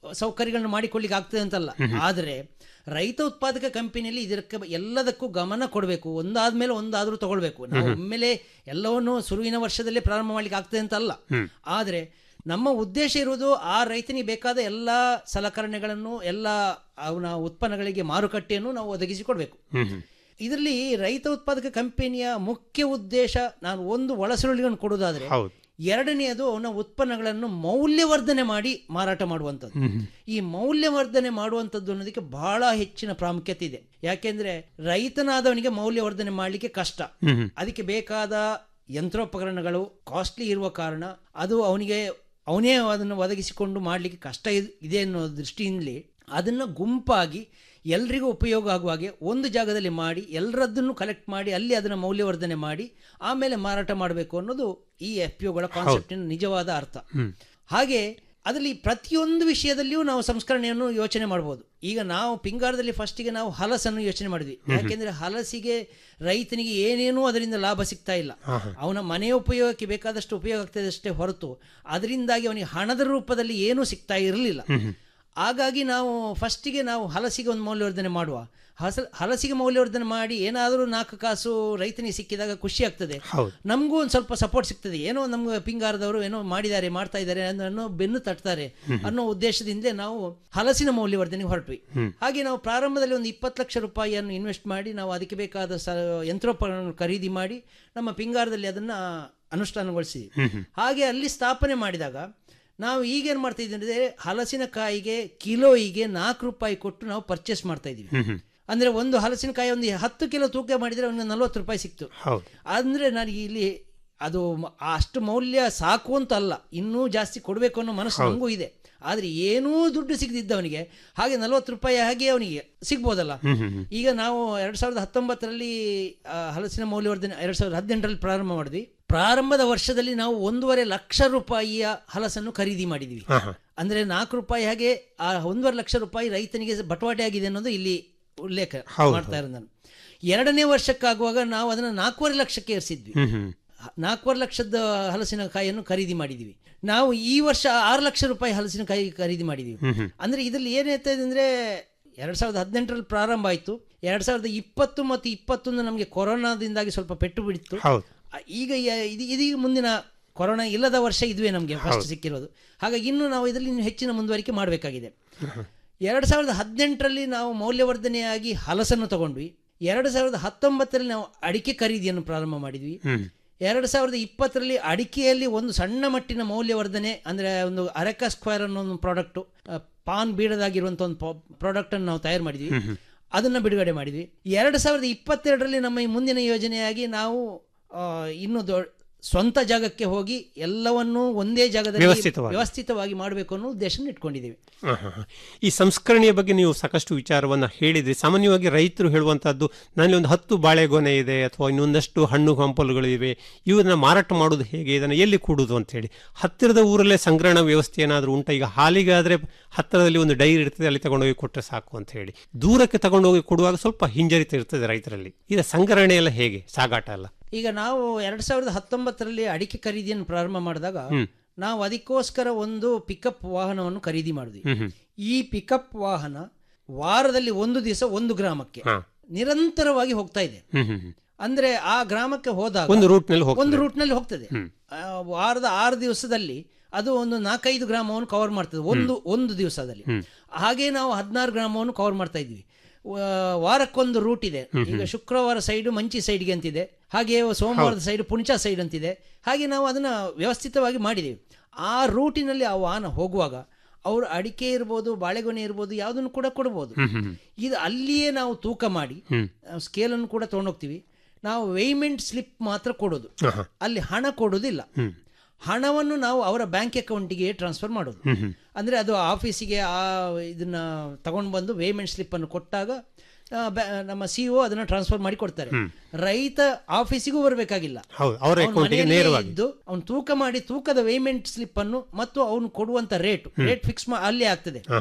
ಸೌಕರ್ಯಗಳನ್ನು ಮಾಡಿಕೊಳ್ಳಿಕ್ಕೆ ಆಗ್ತದೆ ಅಂತಲ್ಲ ಆದರೆ ರೈತ ಉತ್ಪಾದಕ ಕಂಪನಿಯಲ್ಲಿ ಇದಕ್ಕೆ ಎಲ್ಲದಕ್ಕೂ ಗಮನ ಕೊಡಬೇಕು ಒಂದಾದ್ಮೇಲೆ ಒಂದಾದ್ರೂ ತಗೊಳ್ಬೇಕು ನಾವು ಒಮ್ಮೆಲೆ ಎಲ್ಲವನ್ನು ಸುರುವಿನ ವರ್ಷದಲ್ಲೇ ಪ್ರಾರಂಭ ಮಾಡ್ಲಿಕ್ಕೆ ಆಗ್ತದೆ ಅಂತ ಅಲ್ಲ ಆದರೆ ನಮ್ಮ ಉದ್ದೇಶ ಇರುವುದು ಆ ರೈತನಿಗೆ ಬೇಕಾದ ಎಲ್ಲ ಸಲಕರಣೆಗಳನ್ನು ಎಲ್ಲ ಅವನ ಉತ್ಪನ್ನಗಳಿಗೆ ಮಾರುಕಟ್ಟೆಯನ್ನು ನಾವು ಒದಗಿಸಿಕೊಡ್ಬೇಕು ಇದರಲ್ಲಿ ರೈತ ಉತ್ಪಾದಕ ಕಂಪನಿಯ ಮುಖ್ಯ ಉದ್ದೇಶ ನಾನು ಒಂದು ಒಳಸುರುಳಿಗಳನ್ನು ಕೊಡುವುದಾದ್ರೆ ಹೌದು ಎರಡನೆಯದು ಅವನ ಉತ್ಪನ್ನಗಳನ್ನು ಮೌಲ್ಯವರ್ಧನೆ ಮಾಡಿ ಮಾರಾಟ ಮಾಡುವಂಥದ್ದು ಈ ಮೌಲ್ಯವರ್ಧನೆ ಮಾಡುವಂಥದ್ದು ಅನ್ನೋದಕ್ಕೆ ಬಹಳ ಹೆಚ್ಚಿನ ಪ್ರಾಮುಖ್ಯತೆ ಇದೆ ಯಾಕೆಂದ್ರೆ ರೈತನಾದವನಿಗೆ ಮೌಲ್ಯವರ್ಧನೆ ಮಾಡಲಿಕ್ಕೆ ಕಷ್ಟ ಅದಕ್ಕೆ ಬೇಕಾದ ಯಂತ್ರೋಪಕರಣಗಳು ಕಾಸ್ಟ್ಲಿ ಇರುವ ಕಾರಣ ಅದು ಅವನಿಗೆ ಅವನೇ ಅದನ್ನು ಒದಗಿಸಿಕೊಂಡು ಮಾಡಲಿಕ್ಕೆ ಕಷ್ಟ ಇದ್- ಇದೆ ಅನ್ನೋ ದೃಷ್ಟಿಯಿಂದಲೇ ಅದನ್ನು ಗುಂಪಾಗಿ ಎಲ್ರಿಗೂ ಉಪಯೋಗ ಆಗುವ ಹಾಗೆ ಒಂದು ಜಾಗದಲ್ಲಿ ಮಾಡಿ ಎಲ್ಲರದ್ದನ್ನು ಕಲೆಕ್ಟ್ ಮಾಡಿ ಅಲ್ಲಿ ಅದನ್ನು ಮೌಲ್ಯವರ್ಧನೆ ಮಾಡಿ ಆಮೇಲೆ ಮಾರಾಟ ಮಾಡಬೇಕು ಅನ್ನೋದು ಈ ಎಫ್ ಪಿ ಒಗಳ ಕಾನ್ಸೆಪ್ಟಿನ ನಿಜವಾದ ಅರ್ಥ ಹಾಗೆ ಅದರಲ್ಲಿ ಪ್ರತಿಯೊಂದು ವಿಷಯದಲ್ಲಿಯೂ ನಾವು ಸಂಸ್ಕರಣೆಯನ್ನು ಯೋಚನೆ ಮಾಡ್ಬೋದು ಈಗ ನಾವು ಪಿಂಗಾರದಲ್ಲಿ ಫಸ್ಟಿಗೆ ನಾವು ಹಲಸನ್ನು ಯೋಚನೆ ಮಾಡಿದ್ವಿ ಯಾಕೆಂದ್ರೆ ಹಲಸಿಗೆ ರೈತನಿಗೆ ಏನೇನೂ ಅದರಿಂದ ಲಾಭ ಸಿಗ್ತಾ ಇಲ್ಲ ಅವನ ಮನೆ ಉಪಯೋಗಕ್ಕೆ ಬೇಕಾದಷ್ಟು ಉಪಯೋಗ ಆಗ್ತದೆ ಅಷ್ಟೇ ಹೊರತು ಅದರಿಂದಾಗಿ ಅವನಿಗೆ ಹಣದ ರೂಪದಲ್ಲಿ ಏನೂ ಸಿಗ್ತಾ ಇರಲಿಲ್ಲ ಹಾಗಾಗಿ ನಾವು ಫಸ್ಟಿಗೆ ನಾವು ಹಲಸಿಗೆ ಒಂದು ಮೌಲ್ಯವರ್ಧನೆ ಮಾಡುವ ಹಸ ಹಲಸಿಗೆ ಮೌಲ್ಯವರ್ಧನೆ ಮಾಡಿ ಏನಾದರೂ ನಾಲ್ಕು ಕಾಸು ರೈತನಿಗೆ ಸಿಕ್ಕಿದಾಗ ಖುಷಿ ಆಗ್ತದೆ ಹೌದು. ನಮಗೂ ಒಂದು ಸ್ವಲ್ಪ ಸಪೋರ್ಟ್ ಸಿಗ್ತದೆ ಏನೋ ನಮ್ಗೆ ಪಿಂಗಾರದವರು ಏನೋ ಮಾಡಿದ್ದಾರೆ ಮಾಡ್ತಾ ಇದ್ದಾರೆ ಅನ್ನೋ ಬೆನ್ನು ತಟ್ತಾರೆ ಅನ್ನೋ ಉದ್ದೇಶದಿಂದ ನಾವು ಹಲಸಿನ ಮೌಲ್ಯವರ್ಧನೆಗೆ ಹೊರಟ್ವಿ ಹಾಗೆ ನಾವು ಪ್ರಾರಂಭದಲ್ಲಿ ಒಂದು ಇಪ್ಪತ್ತು ಲಕ್ಷ ರೂಪಾಯಿಯನ್ನು ಇನ್ವೆಸ್ಟ್ ಮಾಡಿ ನಾವು ಅದಕ್ಕೆ ಬೇಕಾದ ಸ ಯಂತ್ರೋಪಕರಣ ಖರೀದಿ ಮಾಡಿ ನಮ್ಮ ಪಿಂಗಾರದಲ್ಲಿ ಅದನ್ನ ಅನುಷ್ಠಾನಗೊಳಿಸಿದ್ವಿ ಹಾಗೆ ಅಲ್ಲಿ ಸ್ಥಾಪನೆ ಮಾಡಿದಾಗ ನಾವು ಈಗೇನು ಮಾಡ್ತಾ ಇದ್ದೀವಿ ಅಂದರೆ ಹಲಸಿನಕಾಯಿಗೆ ಕಿಲೋಯಿಗೆ ನಾಲ್ಕು ರೂಪಾಯಿ ಕೊಟ್ಟು ನಾವು ಪರ್ಚೇಸ್ ಮಾಡ್ತಾ ಇದ್ದೀವಿ ಅಂದ್ರೆ ಒಂದು ಹಲಸಿನಕಾಯಿ ಒಂದು ಹತ್ತು ಕಿಲೋ ತೂಕ ಮಾಡಿದ್ರೆ ಒಂದು ನಲ್ವತ್ತು ರೂಪಾಯಿ ಸಿಕ್ತು ಹೌದು ಅಂದ್ರೆ ನನಗೆ ಇಲ್ಲಿ ಅದು ಮ- ಅಷ್ಟು ಮೌಲ್ಯ ಸಾಕು ಅಂತ ಅಲ್ಲ ಇನ್ನೂ ಜಾಸ್ತಿ ಕೊಡಬೇಕು ಅನ್ನೋ ಮನಸ್ಸು ನನಗೂ ಇದೆ ಆದ್ರೆ ಏನೂ ದುಡ್ಡು ಸಿಗದಿದ್ದವನಿಗೆ ಹಾಗೆ ನಲ್ವತ್ತು ರೂಪಾಯಿ ಹಾಗೆ ಅವನಿಗೆ ಸಿಗ್ಬೋದಲ್ಲ ಈಗ ನಾವು ಎರಡ್ ಸಾವಿರದ ಹತ್ತೊಂಬತ್ತರಲ್ಲಿ ಆ, ಹಲಸಿನ ಮೌಲ್ಯವರ್ಧನೆ ಎರಡ್ ಸಾವಿರದ ಹದಿನೆಂಟರಲ್ಲಿ ಪ್ರಾರಂಭ ಮಾಡಿದ್ವಿ ಪ್ರಾರಂಭದ ವರ್ಷದಲ್ಲಿ ನಾವು ಒಂದೂವರೆ ಲಕ್ಷ ರೂಪಾಯಿಯ ಹಲಸನ್ನು ಖರೀದಿ ಮಾಡಿದ್ವಿ ಅಂದ್ರೆ ನಾಲ್ಕು ರೂಪಾಯಿ ಹಾಗೆ ಆ ಒಂದೂವರೆ ಲಕ್ಷ ರೂಪಾಯಿ ರೈತನಿಗೆ ಬಟವಾಟೆ ಆಗಿದೆ ಅನ್ನೋದು ಇಲ್ಲಿ ಉಲ್ಲೇಖ ಹೌದು, ಮಾಡ್ತಾ ಇರೋದು ನಾನು ಎರಡನೇ ವರ್ಷಕ್ಕಾಗುವಾಗ ನಾವು ಅದನ್ನು ನಾಲ್ಕೂವರೆ ಲಕ್ಷಕ್ಕೆ ಏರಿಸಿದ್ವಿ ಹ- ನಾಲ್ಕೂವರೆ ಲಕ್ಷದ ಹಲಸಿನಕಾಯಿಯನ್ನು ಖರೀದಿ ಮಾಡಿದ್ವಿ ನಾವು ಈ ವರ್ಷ ಆರು ಲಕ್ಷ ರೂಪಾಯಿ ಹಲಸಿನಕಾಯಿ ಖರೀದಿ ಮಾಡಿದ್ವಿ ಅಂದ್ರೆ ಇದರಲ್ಲಿ ಏನಾಯ್ತಾ ಇದೆ ಅಂದ್ರೆ ಎರಡ್ ಸಾವಿರದ ಹದಿನೆಂಟರಲ್ಲಿ ಪ್ರಾರಂಭ ಆಯಿತು ಎರಡ್ ಸಾವಿರದ ಇಪ್ಪತ್ತು ಮತ್ತು ಇಪ್ಪತ್ತೊಂದು ನಮಗೆ ಕೊರೋನಾದಿಂದಾಗಿ ಸ್ವಲ್ಪ ಪೆಟ್ಟು ಬಿಡಿತ್ತು ಹೌದು ಆ, ಈಗ ಯ- ಇದು ಇದೀಗ ಮುಂದಿನ ಕೊರೋನಾ ಇಲ್ಲದ ವರ್ಷ ಇದುವೇ ನಮಗೆ ಫಸ್ಟ್ ಸಿಕ್ಕಿರೋದು ಹಾಗಾಗಿ ಇನ್ನು ನಾವು ಇದರಲ್ಲಿ ಇನ್ನು ಹೆಚ್ಚಿನ ಮುಂದುವರಿಕೆ ಮಾಡಬೇಕಾಗಿದೆ ಎರಡು ಸಾವಿರದ ಹದಿನೆಂಟರಲ್ಲಿ ನಾವು ಮೌಲ್ಯವರ್ಧನೆಯಾಗಿ ಹಲಸನ್ನು ತಗೊಂಡ್ವಿ ಎರಡು ಸಾವಿರದ ಹತ್ತೊಂಬತ್ತರಲ್ಲಿ ನಾವು ಅಡಿಕೆ ಖರೀದಿಯನ್ನು ಪ್ರಾರಂಭ ಮಾಡಿದ್ವಿ ಎರಡು ಸಾವಿರದ ಇಪ್ಪತ್ತರಲ್ಲಿ ಅಡಿಕೆಯಲ್ಲಿ ಒಂದು ಸಣ್ಣ ಮಟ್ಟಿನ ಮೌಲ್ಯವರ್ಧನೆ ಅಂದರೆ ಒಂದು ಅರೆಕ ಸ್ಕ್ವೇರ್ ಅನ್ನೋ ಒಂದು ಪ್ರಾಡಕ್ಟು ಪಾನ್ ಬೀಡದಾಗಿರುವಂಥ ಒಂದು ಪ್ರಾಡಕ್ಟನ್ನು ನಾವು ತಯಾರು ಮಾಡಿದ್ವಿ ಅದನ್ನು ಬಿಡುಗಡೆ ಮಾಡಿದ್ವಿ ಎರಡು ಸಾವಿರದ ಇಪ್ಪತ್ತೆರಡರಲ್ಲಿ ನಮ್ಮ ಈ ಮುಂದಿನ ಯೋಜನೆಯಾಗಿ ನಾವು ಆ, ಇನ್ನು ದೊ ಸ್ವಂತ ಜಾಗಕ್ಕೆ ಹೋಗಿ ಎಲ್ಲವನ್ನೂ ಒಂದೇ ಜಾಗದಲ್ಲಿ ವ್ಯವಸ್ಥಿತವಾಗಿ. ವ್ಯವಸ್ಥಿತವಾಗಿ ಮಾಡಬೇಕು ಅನ್ನೋ ಉದ್ದೇಶ ಇಟ್ಕೊಂಡಿದ್ದೀವಿ ಹ, ಹ, ಹ. ಈ ಸಂಸ್ಕರಣೆಯ ಬಗ್ಗೆ ನೀವು ಸಾಕಷ್ಟು ವಿಚಾರವನ್ನ ಹೇಳಿದ್ರಿ ಸಾಮಾನ್ಯವಾಗಿ ರೈತರು ಹೇಳುವಂತಹದ್ದು ನನ್ನಲ್ಲಿ ಒಂದು ಹತ್ತು ಬಾಳೆಗೊನೆ ಇದೆ ಅಥವಾ ಇನ್ನೊಂದಷ್ಟು ಹಣ್ಣು ಹಂಪಲುಗಳು ಇವೆ ಇವನ್ನ ಮಾರಾಟ ಮಾಡೋದು ಹೇಗೆ ಇದನ್ನ ಎಲ್ಲಿ ಕೂಡುದು ಅಂತ ಹೇಳಿ ಹತ್ತಿರದ ಊರಲ್ಲೇ ಸಂಗ್ರಹಣ ವ್ಯವಸ್ಥೆ ಏನಾದರೂ ಉಂಟ ಈಗ ಹಾಲಿಗಾದ್ರೆ ಹತ್ತಿರದಲ್ಲಿ ಒಂದು ಡೈರಿ ಇರ್ತದೆ ಅಲ್ಲಿ ತಗೊಂಡೋಗಿ ಕೊಟ್ಟರೆ ಸಾಕು ಅಂತ ಹೇಳಿ ದೂರಕ್ಕೆ ತಗೊಂಡೋಗಿ ಕೊಡುವಾಗ ಸ್ವಲ್ಪ ಹಿಂಜರಿತ ಇರ್ತದೆ ರೈತರಲ್ಲಿ ಈಗ ಸಂಗ್ರಹಣೆ ಎಲ್ಲ ಹೇಗೆ ಸಾಗಾಟ ಎಲ್ಲ ಈಗ ನಾವು ಎರಡ್ ಸಾವಿರದ ಹತ್ತೊಂಬತ್ತರಲ್ಲಿ ಅಡಿಕೆ ಖರೀದಿಯನ್ನು ಪ್ರಾರಂಭ ಮಾಡಿದಾಗ ನಾವು ಅದಕ್ಕೋಸ್ಕರ ಒಂದು ಪಿಕಪ್ ವಾಹನವನ್ನು ಖರೀದಿ ಮಾಡಿದ್ವಿ ಈ ಪಿಕಪ್ ವಾಹನ ವಾರದಲ್ಲಿ ಒಂದು ದಿವಸ ಒಂದು ಗ್ರಾಮಕ್ಕೆ ಹಾ. ನಿರಂತರವಾಗಿ ಹೋಗ್ತಾ ಇದೆ ಹ್ಮ್ ಹ್ಮ್ ಹ್ಮ್. ಅಂದ್ರೆ ಆ ಗ್ರಾಮಕ್ಕೆ ಹೋದಾಗ ಒಂದು ರೂಟ್ನಲ್ಲಿ ಹೋಗ್ತದೆ. ಒಂದು ರೂಟ್ನಲ್ಲಿ ಹೋಗ್ತದೆ ಆ, ವಾರದ ಆರು ದಿವಸದಲ್ಲಿ ಅದು ಒಂದು ನಾಲ್ಕೈದು ಗ್ರಾಮವನ್ನು ಕವರ್ ಮಾಡ್ತದೆ ಒಂದು ಒಂದು ದಿವಸದಲ್ಲಿ ಹಾಗೆ ನಾವು ಹದಿನಾರು ಗ್ರಾಮವನ್ನು ಕವರ್ ಮಾಡ್ತಾ ಇದ್ವಿ ವ- ವಾರಕ್ಕೊಂದು ರೂಟ್ ಇದೆ ಈಗ ಶುಕ್ರವಾರ ಸೈಡ್ ಮಂಚಿ ಸೈಡ್ಗೆ ಅಂತಿದೆ ಹಾಗೆ ಸೋಮವಾರದ ಸೈಡ್ ಪುಂಚ ಸೈಡ್ ಅಂತಿದೆ ಹಾಗೆ ನಾವು ಅದನ್ನ ವ್ಯವಸ್ಥಿತವಾಗಿ ಮಾಡಿದ್ದೀವಿ ಆ ರೂಟಿನಲ್ಲಿ ಆ ವಾಹನ ಹೋಗುವಾಗ ಅವರು ಅಡಿಕೆ ಇರ್ಬೋದು ಬಾಳೆಗೊನೆ ಇರ್ಬೋದು ಯಾವುದನ್ನು ಕೂಡ ಕೊಡ್ಬೋದು ಇದು ಅಲ್ಲಿಯೇ ನಾವು ತೂಕ ಮಾಡಿ ಸ್ಕೇಲನ್ನು ಕೂಡ ತೊಗೊಂಡೋಗ್ತೀವಿ ನಾವು ವೇಯ್ಮೆಂಟ್ ಸ್ಲಿಪ್ ಮಾತ್ರ ಕೊಡೋದು ಅಲ್ಲಿ ಹಣ ಕೊಡೋದಿಲ್ಲ ಹಣವನ್ನು ನಾವು ಅವರ ಬ್ಯಾಂಕ್ ಅಕೌಂಟಿಗೆ ಟ್ರಾನ್ಸ್ಫರ್ ಮಾಡೋದು ಅಂದ್ರೆ ಅದು ಆಫೀಸಿಗೆ ಆ ಇದನ್ನ ತಗೊಂಡು ಬಂದು ವೇಯ್ಮೆಂಟ್ ಸ್ಲಿಪ್ ಅನ್ನು ಕೊಟ್ಟಾಗ ಆ, ಬ್ಯಾ- ನಮ್ಮ ಸಿ ಒ ಅದನ್ನ ಟ್ರಾನ್ಸ್ಫರ್ ಮಾಡಿ ಕೊಡ್ತಾರೆ ರೈತ ಆಫೀಸಿಗೂ ಬರಬೇಕಾಗಿಲ್ಲ ಹೌದು ಅವರ ಅಕೌಂಟಿಗೆ ನೇರವಾಗಿ ಇದ್ದು ಅವ್ನು ತೂಕ ಮಾಡಿ ತೂಕದ ವೇಯ್ಮೆಂಟ್ ಸ್ಲಿಪ್ ಅನ್ನು ಮತ್ತು ಅವನು ಕೊಡುವಂತ ರೇಟ್ ರೇಟ್ ಫಿಕ್ಸ್ ಅಲ್ಲೇ ಆಗ್ತದೆ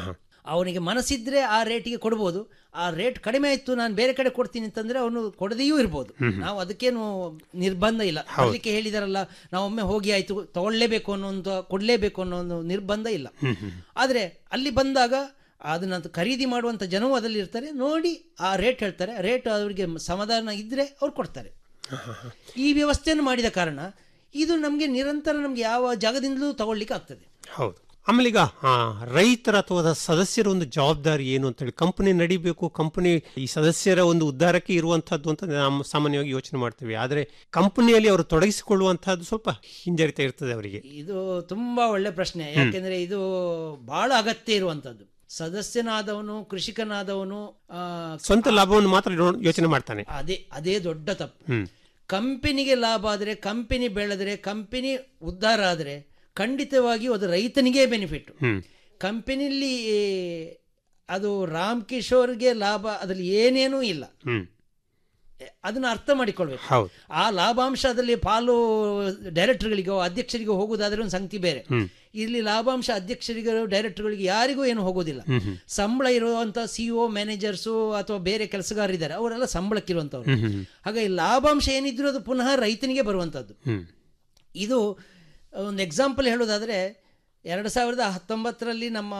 ಅವನಿಗೆ ಮನಸ್ಸಿದ್ರೆ ಆ ರೇಟಿಗೆ ಕೊಡ್ಬೋದು ಆ ರೇಟ್ ಕಡಿಮೆ ಆಯಿತು ನಾನು ಬೇರೆ ಕಡೆ ಕೊಡ್ತೀನಿ ಅಂತಂದ್ರೆ ಅವನು ಕೊಡದೆಯೂ ಇರ್ಬೋದು ನಾವು ಅದಕ್ಕೇನು ನಿರ್ಬಂಧ ಇಲ್ಲ ಅದಕ್ಕೆ ಹೇಳಿದಾರಲ್ಲ ನಾವು ಒಮ್ಮೆ ಹೋಗಿ ಆಯ್ತು ತಗೊಳ್ಳೇಬೇಕು ಅನ್ನೋ ಒಂದು ಕೊಡಲೇಬೇಕು ಅನ್ನೋ ಒಂದು ನಿರ್ಬಂಧ ಇಲ್ಲ ಆದರೆ ಅಲ್ಲಿ ಬಂದಾಗ ಅದನ್ನ ಖರೀದಿ ಮಾಡುವಂಥ ಜನವು ಅದರಲ್ಲಿ ಇರ್ತಾರೆ ನೋಡಿ ಆ ರೇಟ್ ಹೇಳ್ತಾರೆ ರೇಟ್ ಅವರಿಗೆ ಸಮಾಧಾನ ಇದ್ದರೆ ಅವ್ರು ಕೊಡ್ತಾರೆ ಈ ವ್ಯವಸ್ಥೆಯನ್ನು ಮಾಡಿದ ಕಾರಣ ಇದು ನಮಗೆ ನಿರಂತರ ನಮಗೆ ಯಾವ ಜಾಗದಿಂದಲೂ ತಗೊಳ್ಳಿಕ್ಕೆ ಆಗ್ತದೆ ಹೌದು ಆಮೇಲೆ ಈಗ ಆ, ರೈತರ ಅಥವಾ ಸದಸ್ಯರ ಒಂದು ಜವಾಬ್ದಾರಿ ಏನು ಅಂತೇಳಿ ಕಂಪನಿ ನಡಿಬೇಕು ಕಂಪನಿ ಈ ಸದಸ್ಯರ ಒಂದು ಉದ್ಧಾರಕ್ಕೆ ಇರುವಂತಹದ್ದು ಅಂತ ನಾವು ಸಾಮಾನ್ಯವಾಗಿ ಯೋಚನೆ ಮಾಡ್ತೀವಿ ಆದರೆ ಕಂಪನಿಯಲ್ಲಿ ಅವರು ತೊಡಗಿಸಿಕೊಳ್ಳುವಂತಹದ್ದು ಸ್ವಲ್ಪ ಹಿಂಜರಿತ ಇರ್ತದೆ ಅವರಿಗೆ ಇದು ತುಂಬಾ ಒಳ್ಳೆ ಪ್ರಶ್ನೆ ಯಾಕೆಂದ್ರೆ ಇದು ಬಹಳ ಅಗತ್ಯ ಇರುವಂತದ್ದು ಸದಸ್ಯನಾದವನು ಕೃಷಿಕನಾದವನು ಆ, ಸ್ವಂತ ಲಾಭವನ್ನು ಮಾತ್ರ ನೋ- ಯೋಚನೆ ಮಾಡ್ತಾನೆ ಅದೇ ಅದೇ ದೊಡ್ಡ ತಪ್ಪು ಹ್ಮ್ ಕಂಪನಿಗೆ ಲಾಭ ಆದರೆ ಕಂಪನಿ ಬೆಳೆದ್ರೆ ಕಂಪನಿ ಉದ್ಧಾರ ಆದರೆ ಖಂಡಿತವಾಗಿಯೂ ಅದು ರೈತನಿಗೆ ಬೆನಿಫಿಟ್ ಹ್ಮ್ ಕಂಪನಿಲಿ ಅದು ರಾಮ್ ಕಿಶೋರ್ಗೆ ಲಾಭ ಅದರಲ್ಲಿ ಏನೇನೂ ಇಲ್ಲ ಹ್ಮ್ ಅದನ್ನ ಅರ್ಥ ಮಾಡಿಕೊಳ್ಬೇಕು ಹೌದು ಆ ಲಾಭಾಂಶ ಅದರಲ್ಲಿ ಪಾಲು ಡೈರೆಕ್ಟರ್ಗಳಿಗೋ ಅಧ್ಯಕ್ಷರಿಗೋ ಹೋಗುವುದಾದ್ರೆ ಒಂದು ಸಂಗತಿ ಬೇರೆ ಇಲ್ಲಿ ಲಾಭಾಂಶ ಅಧ್ಯಕ್ಷರಿಗೆ ಡೈರೆಕ್ಟರ್ಗಳಿಗೆ ಯಾರಿಗೂ ಏನು ಹೋಗೋದಿಲ್ಲ ಸಂಬಳ ಇರುವಂತ ಸಿಇಒ ಮ್ಯಾನೇಜರ್ಸು ಅಥವಾ ಬೇರೆ ಕೆಲಸಗಾರರಿದ್ದಾರೆ ಅವರೆಲ್ಲ ಸಂಬಳಕ್ಕಿರುವಂಥವ್ರು ಹಾಗಾಗಿ ಲಾಭಾಂಶ ಏನಿದ್ರು ಅದು ಪುನಃ ರೈತನಿಗೆ ಬರುವಂಥದ್ದು ಹ್ಮ್ ಇದು ಒಂದು ಎಕ್ಸಾಂಪಲ್ ಹೇಳೋದಾದ್ರೆ ಎರಡು ಸಾವಿರದ ಹತ್ತೊಂಬತ್ತರಲ್ಲಿ ನಮ್ಮ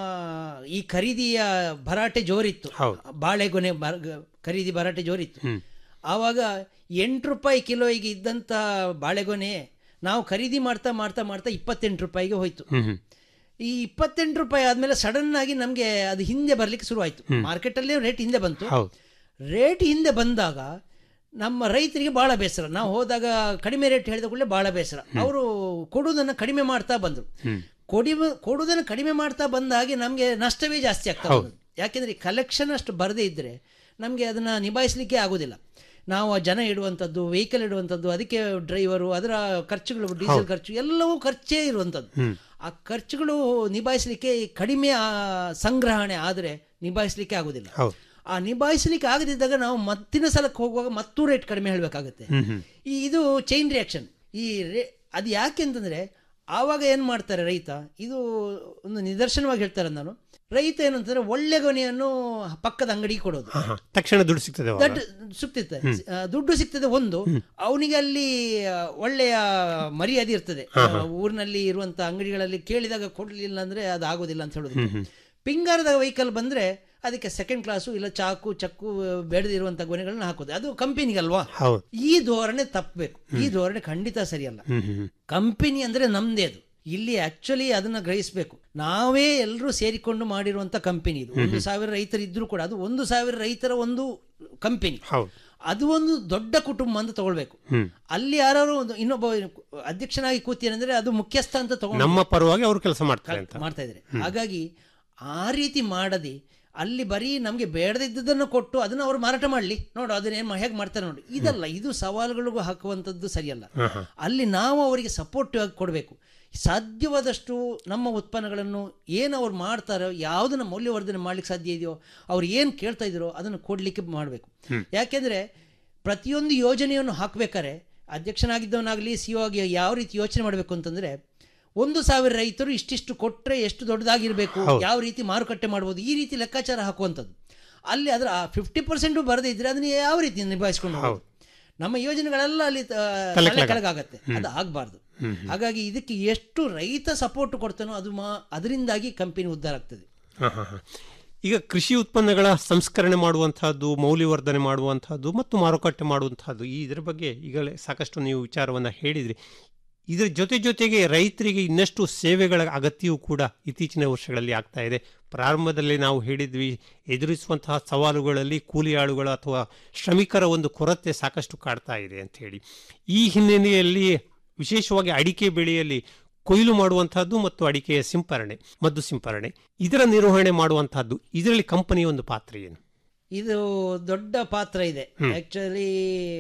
ಈ ಖರೀದಿಯ ಭರಾಟೆ ಜೋರಿತ್ತು ಹೌದು. ಬಾಳೆಗೊನೆ ಬರ- ಖರೀದಿ ಭರಾಟೆ ಜೋರಿತ್ತು ಆವಾಗ ಎಂಟು ರೂಪಾಯಿ ಕಿಲೋಯಿಗೆ ಇದ್ದಂಥ ಬಾಳೆಗೊನೆ ನಾವು ಖರೀದಿ ಮಾಡ್ತಾ ಮಾಡ್ತಾ ಮಾಡ್ತಾ ಇಪ್ಪತ್ತೆಂಟು ರೂಪಾಯಿಗೆ ಹೋಯ್ತು ಹ್ಮ್ ಹ್ಮ್ ಈ ಇಪ್ಪತ್ತೆಂಟು ರೂಪಾಯಿ ಆದಮೇಲೆ ಸಡನ್ ಆಗಿ ನಮಗೆ ಅದು ಹಿಂದೆ ಬರಲಿಕ್ಕೆ ಶುರುವಾಯಿತು ಮಾರ್ಕೆಟಲ್ಲಿ ರೇಟ್ ಹಿಂದೆ ಬಂತು ಹೌದು ರೇಟ್ ಹಿಂದೆ ಬಂದಾಗ ನಮ್ಮ ರೈತರಿಗೆ ಭಾಳ ಬೇಸರ ನಾವು ಹೋದಾಗ ಕಡಿಮೆ ರೇಟ್ ಹೇಳಿದ ಕೂಡಲೇ ಭಾಳ ಬೇಸರ ಅವರು ಕೊಡುವುದನ್ನು ಕಡಿಮೆ ಮಾಡ್ತಾ ಬಂದರು ಕೊಡಿ ಕೊಡುವುದನ್ನು ಕಡಿಮೆ ಮಾಡ್ತಾ ಬಂದ ಹಾಗೆ ನಮಗೆ ನಷ್ಟವೇ ಜಾಸ್ತಿ ಆಗ್ತಾ ಬಂದದ್ದು ಯಾಕೆಂದರೆ ಕಲೆಕ್ಷನ್ ಅಷ್ಟು ಬರದೇ ಇದ್ದರೆ ನಮಗೆ ಅದನ್ನು ನಿಭಾಯಿಸಲಿಕ್ಕೆ ಆಗೋದಿಲ್ಲ ನಾವು ಆ ಜನ ಇಡುವಂಥದ್ದು ವೆಹಿಕಲ್ ಇಡುವಂಥದ್ದು ಅದಕ್ಕೆ ಡ್ರೈವರು ಅದರ ಖರ್ಚುಗಳು ಡೀಸೆಲ್ ಖರ್ಚು ಎಲ್ಲವೂ ಖರ್ಚೇ ಇರುವಂಥದ್ದು ಆ ಖರ್ಚುಗಳು ನಿಭಾಯಿಸಲಿಕ್ಕೆ ಕಡಿಮೆ ಆ ಸಂಗ್ರಹಣೆ ಆದರೆ ನಿಭಾಯಿಸಲಿಕ್ಕೆ ಆಗೋದಿಲ್ಲ ಹೌದು ಆ ನಿಭಾಯಿಸಲಿಕ್ಕೆ ಆಗದಿದ್ದಾಗ ನಾವು ಮತ್ತಿನ ಸಲಕ್ಕೆ ಹೋಗುವಾಗ ಮತ್ತೂ ರೇಟ್ ಕಡಿಮೆ ಹೇಳಬೇಕಾಗುತ್ತೆ ಈ ಇದು ಚೈನ್ ರಿಯಾಕ್ಷನ್ ಈ ರೇ ಅದು ಯಾಕೆ ಅಂತಂದ್ರೆ ಆವಾಗ ಏನು ಮಾಡ್ತಾರೆ ರೈತ ಇದು ಒಂದು ನಿದರ್ಶನವಾಗಿ ಹೇಳ್ತಾರೆ ನಾನು ರೈತ ಏನು ಅಂತಂದ್ರೆ ಒಳ್ಳೆ ಗೊನೆಯನ್ನು ಪಕ್ಕದ ಅಂಗಡಿಗೆ ಕೊಡೋದು ಹಾ, ಹಾ. ತಕ್ಷಣ ದುಡ್ಡು ಸಿಗ್ತದೆ ಅವಾಗ. ದೊಡ್ಡ ಸಿಗ್ತದೆ ಆ, ದುಡ್ಡು ಸಿಗ್ತದೆ ಒಂದು ಅವನಿಗೆ ಅಲ್ಲಿ ಆ, ಒಳ್ಳೆಯ ಮರ್ಯಾದೆ ಇರ್ತದೆ ಆ, ಊರಿನಲ್ಲಿ ಇರುವಂತ ಅಂಗಡಿಗಳಲ್ಲಿ ಕೇಳಿದಾಗ ಕೊಡ್ಲಿಲ್ಲ ಅಂದ್ರೆ ಅದು ಆಗೋದಿಲ್ಲ ಅಂತ ಹೇಳೋದು ಪಿಂಗಾರದ ವೆಹಿಕಲ್ ಬಂದ್ರೆ ಅದಕ್ಕೆ ಸೆಕೆಂಡ್ ಕ್ಲಾಸು ಇಲ್ಲ ಚಾಕು ಚಕ್ಕು ಬೆಳೆದಿರುವಂತ ಗೊನೆಗಳನ್ನ ಹಾಕೋದು ಅದು ಕಂಪನಿಗಲ್ವಾ ಹೌದು ಈ ಧೋರಣೆ ತಪ್ಪಬೇಕು ಈ ಧೋರಣೆ ಖಂಡಿತ ಸರಿಯಲ್ಲ ಹ್ಮ್ ಹ್ಮ್ ಹ್ಮ್. ಕಂಪನಿ ಅಂದ್ರೆ ನಮ್ದೇ ಅದು ಇಲ್ಲಿ ಆಕ್ಚುಲಿ ಅದನ್ನ ಗ್ರಹಿಸಬೇಕು ನಾವೇ ಎಲ್ಲರೂ ಸೇರಿಕೊಂಡು ಮಾಡಿರುವಂತ ಕಂಪನಿ ಇದು ಒಂದು ಸಾವಿರ ರೈತರು ಇದ್ರೂ ಕೂಡ ಅದು ಒಂದು ಸಾವಿರ ರೈತರ ಒಂದು ಕಂಪನಿ ಹೌದು ಅದು ಒಂದು ದೊಡ್ಡ ಕುಟುಂಬ ಅಂತ ತಗೊಳ್ಬೇಕು ಅಲ್ಲಿ ಯಾರು ಒಂದು ಇನ್ನೊಬ್ಬ ಅಧ್ಯಕ್ಷನಾಗಿ ಕೂತೀರಂದ್ರೆ ಅದು ಮುಖ್ಯಸ್ಥ ಅಂತ ತಗೊಂಡು ನಮ್ಮ ಪರವಾಗಿ ಅವರು ಕೆಲಸ ಮಾಡ್ತಾರೆ ಅಂತ ಮಾಡ್ತಾ ಇದ್ದಾರೆ ಹಾಗಾಗಿ ಆ ರೀತಿ ಮಾಡದೆ ಅಲ್ಲಿ ಬರೀ ನಮಗೆ ಬೇಡದಿದ್ದದನ್ನು ಕೊಟ್ಟು ಅದನ್ನು ಅವರು ಮಾರಾಟ ಮಾಡಲಿ ನೋಡು ಅದನ್ನೇನು ಹೇಗೆ ಮಾಡ್ತಾರೆ ನೋಡಿ ಇದಲ್ಲ ಇದು ಸವಾಲುಗಳಿಗೂ ಹಾಕುವಂಥದ್ದು ಸರಿಯಲ್ಲ ಅಲ್ಲಿ ನಾವು ಅವರಿಗೆ ಸಪೋರ್ಟಿವ್ ಆಗಿ ಕೊಡಬೇಕು ಸಾಧ್ಯವಾದಷ್ಟು ನಮ್ಮ ಉತ್ಪನ್ನಗಳನ್ನು ಏನು ಅವ್ರು ಮಾಡ್ತಾರೋ ಯಾವುದನ್ನು ಮೌಲ್ಯವರ್ಧನೆ ಮಾಡ್ಲಿಕ್ಕೆ ಸಾಧ್ಯ ಇದೆಯೋ ಅವ್ರು ಏನು ಕೇಳ್ತಾ ಇದ್ದೀರೋ ಅದನ್ನು ಕೊಡಲಿಕ್ಕೆ ಮಾಡಬೇಕು ಯಾಕೆಂದರೆ ಪ್ರತಿಯೊಂದು ಯೋಜನೆಯನ್ನು ಹಾಕಬೇಕಾದ್ರೆ ಅಧ್ಯಕ್ಷನಾಗಿದ್ದವನಾಗಲಿ ಸಿ ಆಗಿ ಯಾವ ರೀತಿ ಯೋಚನೆ ಮಾಡಬೇಕು ಅಂತಂದರೆ ಒಂದು ಸಾವಿರ ರೈತರು ಇಷ್ಟಿಷ್ಟು ಕೊಟ್ಟರೆ ಎಷ್ಟು ದೊಡ್ಡದಾಗಿರಬೇಕು ಯಾವ ರೀತಿ ಮಾರುಕಟ್ಟೆ ಮಾಡ್ಬೋದು ಈ ರೀತಿ ಲೆಕ್ಕಾಚಾರ ಹಾಕುವಂಥದ್ದು ಅಲ್ಲಿ ಅದರ ಫಿಫ್ಟಿ ಪರ್ಸೆಂಟು ಬರದೇ ಇದ್ರೆ ಅದನ್ನ ಯಾವ ರೀತಿ ನಿಭಾಯಿಸ್ಕೊಂಡು ಹೋಗೋದು ನಮ್ಮ ಯೋಜನೆಗಳೆಲ್ಲ ಅಲ್ಲಿ ಆ, ತಲೆ ಕೆಳಗಾಗತ್ತೆ ಅದು ಆಗಬಾರ್ದು ಹಾಗಾಗಿ ಇದಕ್ಕೆ ಎಷ್ಟು ರೈತ ಸಪೋರ್ಟ್ ಕೊಡ್ತಾನೋ ಅದು ಮಾ ಅದರಿಂದಾಗಿ ಕಂಪನಿ ಉದ್ಧಾರ ಆಗ್ತದೆ ಹಾ, ಹಾ, ಹಾ. ಈಗ ಕೃಷಿ ಉತ್ಪನ್ನಗಳ ಸಂಸ್ಕರಣೆ ಮಾಡುವಂತಹದ್ದು ಮೌಲ್ಯವರ್ಧನೆ ಮಾಡುವಂತಹದ್ದು ಮತ್ತು ಮಾರುಕಟ್ಟೆ ಮಾಡುವಂತಹದ್ದು ಈ ಇದರ ಬಗ್ಗೆ ಈಗಲೇ ಸಾಕಷ್ಟು ನೀವು ವಿಚಾರವನ್ನು ಹೇಳಿದ್ರಿ ಇದರ ಜೊತೆ ಜೊತೆಗೆ ರೈತರಿಗೆ ಇನ್ನಷ್ಟು ಸೇವೆಗಳ ಅಗತ್ಯವೂ ಕೂಡ ಇತ್ತೀಚಿನ ವರ್ಷಗಳಲ್ಲಿ ಆಗ್ತಾ ಇದೆ ಪ್ರಾರಂಭದಲ್ಲಿ ನಾವು ಹೇಳಿದ್ವಿ ಎದುರಿಸುವಂತಹ ಸವಾಲುಗಳಲ್ಲಿ ಕೂಲಿ ಆಳುಗಳ ಅಥವಾ ಶ್ರಮಿಕರ ಒಂದು ಕೊರತೆ ಸಾಕಷ್ಟು ಕಾಡ್ತಾ ಇದೆ ಅಂತ ಹೇಳಿ ಈ ಹಿನ್ನೆಲೆಯಲ್ಲಿ ವಿಶೇಷವಾಗಿ ಅಡಿಕೆ ಬೆಳೆಯಲ್ಲಿ ಕೊಯ್ಲು ಮಾಡುವಂತಹದ್ದು ಮತ್ತು ಅಡಿಕೆಯ ಸಿಂಪರಣೆ ಮದ್ದು ಸಿಂಪರಣೆ ಇದರ ನಿರ್ವಹಣೆ ಮಾಡುವಂತಹದ್ದು ಇದರಲ್ಲಿ ಕಂಪನಿಯ ಒಂದು ಪಾತ್ರ ಏನು ಇದು ದೊಡ್ಡ ಪಾತ್ರ ಇದೆ ಆಕ್ಚುಲಿ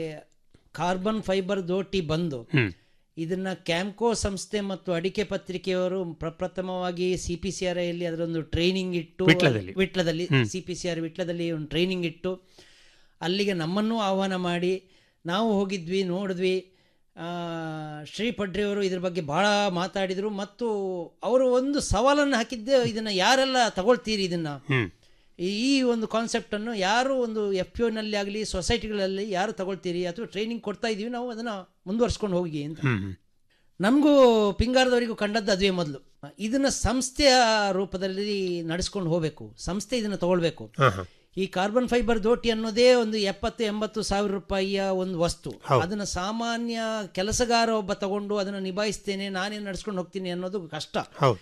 ಕಾರ್ಬನ್ ಫೈಬರ್ ದೋಟಿ ಬಂದು ಇದನ್ನ ಕ್ಯಾಂಕೋ ಸಂಸ್ಥೆ ಮತ್ತು ಅಡಿಕೆ ಪತ್ರಿಕೆಯವರು ಪ್ರಪ್ರಥಮವಾಗಿ ಸಿ ಪಿ ಸಿ ಆರ್ ಐಯಲ್ಲಿ ಅದರೊಂದು ಟ್ರೈನಿಂಗ್ ಇಟ್ಟು ವಿಟ್ಲದಲ್ಲಿ. ವಿಟ್ಲದಲ್ಲಿ ಸಿ ಪಿ ಸಿ ಆರ್ ವಿಟ್ಲದಲ್ಲಿ ಒಂದು ಟ್ರೈನಿಂಗ್ ಇಟ್ಟು ಅಲ್ಲಿಗೆ ನಮ್ಮನ್ನೂ ಆಹ್ವಾನ ಮಾಡಿ ನಾವು ಹೋಗಿದ್ವಿ ನೋಡಿದ್ವಿ ಆ, ಶ್ರೀ ಪಡ್ರೆಯವರು ಇದ್ರ ಬಗ್ಗೆ ಬಹಳ ಮಾತಾಡಿದರು ಮತ್ತು ಅವರು ಒಂದು ಸವಾಲನ್ನು ಹಾಕಿದ್ದೆ ಇದನ್ನು ಯಾರೆಲ್ಲ ತಗೊಳ್ತೀರಿ ಇದನ್ನು ಹ್ಮ್ ಈ ಒಂದು ಕಾನ್ಸೆಪ್ಟನ್ನು ಯಾರು ಒಂದು ಎಫ್ ಪಿ ಒನಲ್ಲಿ ಆಗಲಿ ಸೊಸೈಟಿಗಳಲ್ಲಿ ಯಾರು ತಗೊಳ್ತೀರಿ ಅಥವಾ ಟ್ರೈನಿಂಗ್ ಕೊಡ್ತಾ ಇದ್ದೀವಿ ನಾವು ಅದನ್ನು ಮುಂದುವರ್ಸ್ಕೊಂಡು ಹೋಗಿ ಅಂತ ಹ್ಮ್ ಹ್ಮ್. ನಮಗೂ ಪಿಂಗಾರದವರಿಗೂ ಕಂಡದ್ದು ಅದುವೇ ಮೊದಲು ಇದನ್ನು ಸಂಸ್ಥೆಯ ರೂಪದಲ್ಲಿ ನಡೆಸ್ಕೊಂಡು ಹೋಗಬೇಕು ಸಂಸ್ಥೆ ಇದನ್ನು ತಗೊಳ್ಬೇಕು ಹಾ ಹಾ ಈ ಕಾರ್ಬನ್ ಫೈಬರ್ ದೋಟಿ ಅನ್ನೋದೇ ಒಂದು ಎಪ್ಪತ್ತು ಎಂಬತ್ತು ಸಾವಿರ ರೂಪಾಯಿಯ ಒಂದು ವಸ್ತು ಹೌದು. ಅದನ್ನು ಸಾಮಾನ್ಯ ಕೆಲಸಗಾರ ಒಬ್ಬ ತಗೊಂಡು ಅದನ್ನು ನಿಭಾಯಿಸ್ತೇನೆ ನಾನೇ ನಡ್ಸ್ಕೊಂಡು ಹೋಗ್ತೀನಿ ಅನ್ನೋದು ಕಷ್ಟ ಹೌದು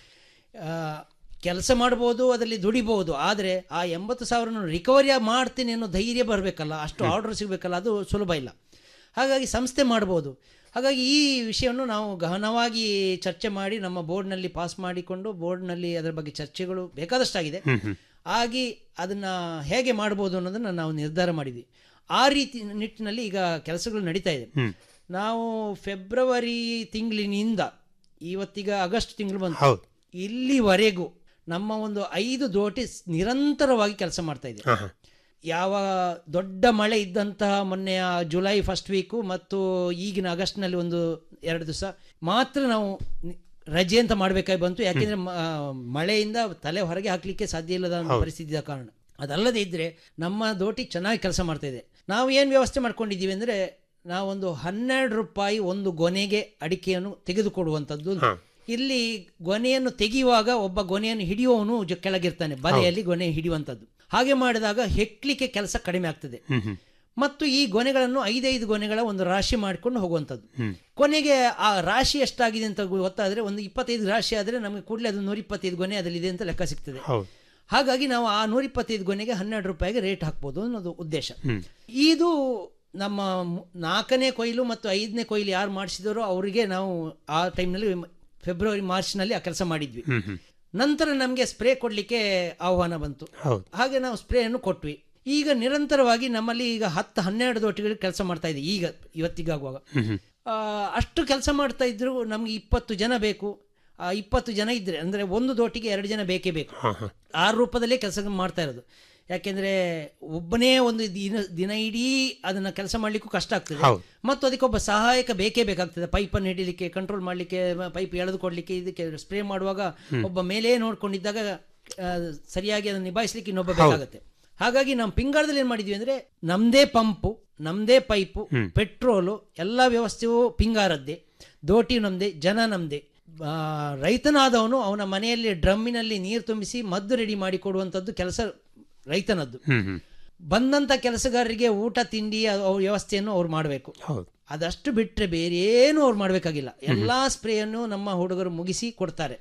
ಕೆಲಸ ಮಾಡ್ಬೋದು ಅದರಲ್ಲಿ ದುಡಿಬಹುದು ಆದರೆ ಆ ಎಂಬತ್ತು ಸಾವಿರ ರಿಕವರಿ ಮಾಡ್ತೀನಿ ಅನ್ನೋ ಧೈರ್ಯ ಬರಬೇಕಲ್ಲ ಅಷ್ಟು ಆರ್ಡರ್ ಸಿಗಬೇಕಲ್ಲ ಅದು ಸುಲಭ ಇಲ್ಲ ಹಾಗಾಗಿ ಸಂಸ್ಥೆ ಮಾಡ್ಬೋದು ಹಾಗಾಗಿ ಈ ವಿಷಯವನ್ನು ನಾವು ಗಹನವಾಗಿ ಚರ್ಚೆ ಮಾಡಿ ನಮ್ಮ ಬೋರ್ಡ್ನಲ್ಲಿ ಪಾಸ್ ಮಾಡಿಕೊಂಡು ಬೋರ್ಡ್ನಲ್ಲಿ ಅದರ ಬಗ್ಗೆ ಚರ್ಚೆಗಳು ಬೇಕಾದಷ್ಟಾಗಿದೆ ಆಗಿ ಅದನ್ನು ಹೇಗೆ ಮಾಡ್ಬೋದು ಅನ್ನೋದನ್ನು ನಾವು ನಿರ್ಧಾರ ಮಾಡಿದ್ವಿ ಆ ರೀತಿ ನಿಟ್ಟಿನಲ್ಲಿ ಈಗ ಕೆಲಸಗಳು ನಡೀತಾ ಇದೆ ನಾವು ಫೆಬ್ರವರಿ ತಿಂಗಳಿನಿಂದ ಇವತ್ತೀಗ ಆಗಸ್ಟ್ ತಿಂಗಳು ಬಂತು ಹೌದು ಇಲ್ಲಿವರೆಗೂ ನಮ್ಮ ಒಂದು ಐದು ದೋಟಿ ಸ್- ನಿರಂತರವಾಗಿ ಕೆಲಸ ಮಾಡ್ತಾ ಇದೆ ಹಾ ಹಾ ಯಾವ ದೊಡ್ಡ ಮಳೆ ಇದ್ದಂತಹ ಮೊನ್ನೆಯ ಜುಲೈ ಫಸ್ಟ್ ವೀಕು ಮತ್ತು ಈಗಿನ ಆಗಸ್ಟ್ನಲ್ಲಿ ಒಂದು ಎರಡು ದಿವಸ ಮಾತ್ರ ನಾವು ನಿ- ರಜೆ ಅಂತ ಮಾಡಬೇಕಾಗಿ ಬಂತು ಯಾಕೆಂದ್ರೆ ಮ- ಮಳೆಯಿಂದ ತಲೆ ಹೊರಗೆ ಹಾಕ್ಲಿಕ್ಕೆ ಸಾಧ್ಯ ಇಲ್ಲದ ಒಂದು ಪರಿಸ್ಥಿತಿಯ ಕಾರಣ ಅದಲ್ಲದೆ ಇದ್ರೆ ನಮ್ಮ ದೋಟಿ ಚೆನ್ನಾಗಿ ಕೆಲಸ ಮಾಡ್ತಾ ಇದೆ ನಾವು ಏನು ವ್ಯವಸ್ಥೆ ಮಾಡ್ಕೊಂಡಿದ್ದೀವಿ ಅಂದರೆ ನಾವೊಂದು ಹನ್ನೆರಡು ರೂಪಾಯಿ ಒಂದು ಗೊನೆಗೆ ಅಡಿಕೆಯನ್ನು ತೆಗೆದುಕೊಡುವಂಥದ್ದು ಉಂಟು. ಇಲ್ಲಿ ಗೊನೆಯನ್ನು ತೆಗೆಯುವಾಗ ಒಬ್ಬ ಗೊನೆಯನ್ನು ಹಿಡಿಯುವವನು ಜ- ಕೆಳಗಿರ್ತಾನೆ ಬಲೆಯಲ್ಲಿ ಗೊನೆ ಹಿಡಿಯುವಂಥದ್ದು ಹಾಗೆ ಮಾಡಿದಾಗ ಹೆಕ್ಲಿಕ್ಕೆ ಕೆಲಸ ಕಡಿಮೆ ಆಗ್ತದೆ ಮತ್ತು ಈ ಗೊನೆಗಳನ್ನು ಐದೈದು ಗೊನೆಗಳ ಒಂದು ರಾಶಿ ಮಾಡಿಕೊಂಡು ಹೋಗುವಂಥದ್ದು ಕೊನೆಗೆ ಆ ರಾಶಿ ಎಷ್ಟಾಗಿದೆ ಅಂತ ಗೊತ್ತಾದರೆ ಒಂದು ಇಪ್ಪತ್ತೈದು ರಾಶಿ ಆದರೆ ನಮಗೆ ಕೂಡಲೇ ಅದು ನೂರ ಇಪ್ಪತ್ತೈದು ಗೊನೆ ಅದರಲ್ಲಿದೆ ಅಂತ ಲೆಕ್ಕ ಸಿಗ್ತದೆ ಹೌದು ಹಾಗಾಗಿ ನಾವು ಆ ನೂರ ಇಪ್ಪತ್ತೈದು ಗೊನೆಗೆ ಹನ್ನೆರಡು ರೂಪಾಯಿಗೆ ರೇಟ್ ಹಾಕ್ಬೋದು ಅನ್ನೋದು ಉದ್ದೇಶ ಇದು ನಮ್ಮ ಮು- ನಾಲ್ಕನೇ ಕೊಯ್ಲು ಮತ್ತು ಐದನೇ ಕೊಯ್ಲು ಯಾರು ಮಾಡಿಸಿದರೋ ಅವರಿಗೆ ನಾವು ಆ ಟೈಮ್ನಲ್ಲಿ ಫೆಬ್ರವರಿ ಮಾರ್ಚ್ನಲ್ಲಿ ಆ ಕೆಲಸ ಮಾಡಿದ್ವಿ ನಂತರ ನಮಗೆ ಸ್ಪ್ರೇ ಕೊಡಲಿಕ್ಕೆ ಆಹ್ವಾನ ಬಂತು ಹೌದು ಹಾಗೆ ನಾವು ಸ್ಪ್ರೇಯನ್ನು ಕೊಟ್ವಿ ಈಗ ನಿರಂತರವಾಗಿ ನಮ್ಮಲ್ಲಿ ಈಗ ಹತ್ತು ಹನ್ನೆರಡು ದೋಟಿಗಳಿಗೆ ಕೆಲಸ ಮಾಡ್ತಾ ಇದೆ ಈಗ ಇವತ್ತಿಗಾಗುವಾಗ ಆ, ಅಷ್ಟು ಕೆಲಸ ಮಾಡ್ತಾ ಇದ್ರು ನಮ್ಗೆ ಇಪ್ಪತ್ತು ಜನ ಬೇಕು ಆ ಇಪ್ಪತ್ತು ಜನ ಇದ್ರೆ ಅಂದ್ರೆ ಒಂದು ದೋಟಿಗೆ ಎರಡು ಜನ ಬೇಕೇ ಬೇಕು ಆ ರೂಪದಲ್ಲೇ ಕೆಲಸ ಮಾಡ್ತಾ ಇರೋದು ಯಾಕೆಂದ್ರೆ ಒಬ್ಬನೇ ಒಂದು ದಿನ ದಿನ ಇಡೀ ಅದನ್ನ ಕೆಲಸ ಮಾಡ್ಲಿಕ್ಕೂ ಕಷ್ಟ ಆಗ್ತದೆ ಹೌದು. ಮತ್ತು ಅದಕ್ಕೊಬ್ಬ ಸಹಾಯಕ ಬೇಕೇ ಬೇಕಾಗ್ತದೆ ಪೈಪನ್ನು ಹಿಡಿಲಿಕ್ಕೆ ಕಂಟ್ರೋಲ್ ಮಾಡಲಿಕ್ಕೆ ಪೈಪ್ ಎಳೆದು ಕೊಡ್ಲಿಕ್ಕೆ ಇದಕ್ಕೆ ಸ್ಪ್ರೇ ಮಾಡುವಾಗ ಒಬ್ಬ ಮೇಲೆ ನೋಡ್ಕೊಂಡಿದ್ದಾಗ ಆ, ಸರಿಯಾಗಿ ಅದನ್ನು ನಿಭಾಯಿಸ್ಲಿಕ್ಕೆ ಇನ್ನೊಬ್ಬ ಬೇಕಾಗುತ್ತೆ ಹಾಗಾಗಿ ನಾವು ಪಿಂಗಾಳದಲ್ಲಿ ಏನ್ ಮಾಡಿದ್ವಿ ಅಂದ್ರೆ ನಮ್ದೇ ಪಂಪು ನಮ್ದೇ ಪೈಪು ಪೆಟ್ರೋಲು ಎಲ್ಲ ವ್ಯವಸ್ಥೆಯು ಪಿಂಗಾರದ್ದೇ ದೋಟಿ ನಮ್ದೇ ಜನ ನಮ್ದೇ ಆ, ರೈತನಾದವನು ಅವನ ಮನೆಯಲ್ಲಿ ಡ್ರಮ್ಮಿನಲ್ಲಿ ನೀರು ತುಂಬಿಸಿ ಮದ್ದು ರೆಡಿ ಮಾಡಿ ಕೊಡುವಂಥದ್ದು ಕೆಲಸ ರೈತನದ್ದು ಹ್ಮ್ ಹ್ಮ್ ಬಂದಂತ ಕೆಲಸಗಾರರಿಗೆ ಊಟ ತಿಂಡಿ ಅ- ಅವ್ರ ವ್ಯವಸ್ಥೆಯನ್ನು ಅವ್ರು ಮಾಡಬೇಕು ಹೌದು ಅದಷ್ಟು ಬಿಟ್ಟರೆ ಬೇರೆ ಏನು ಅವ್ರು ಮಾಡಬೇಕಾಗಿಲ್ಲ ಎಲ್ಲಾ ಸ್ಪ್ರೇಯನ್ನು ನಮ್ಮ ಹುಡುಗರು ಮುಗಿಸಿ ಕೊಡ್ತಾರೆ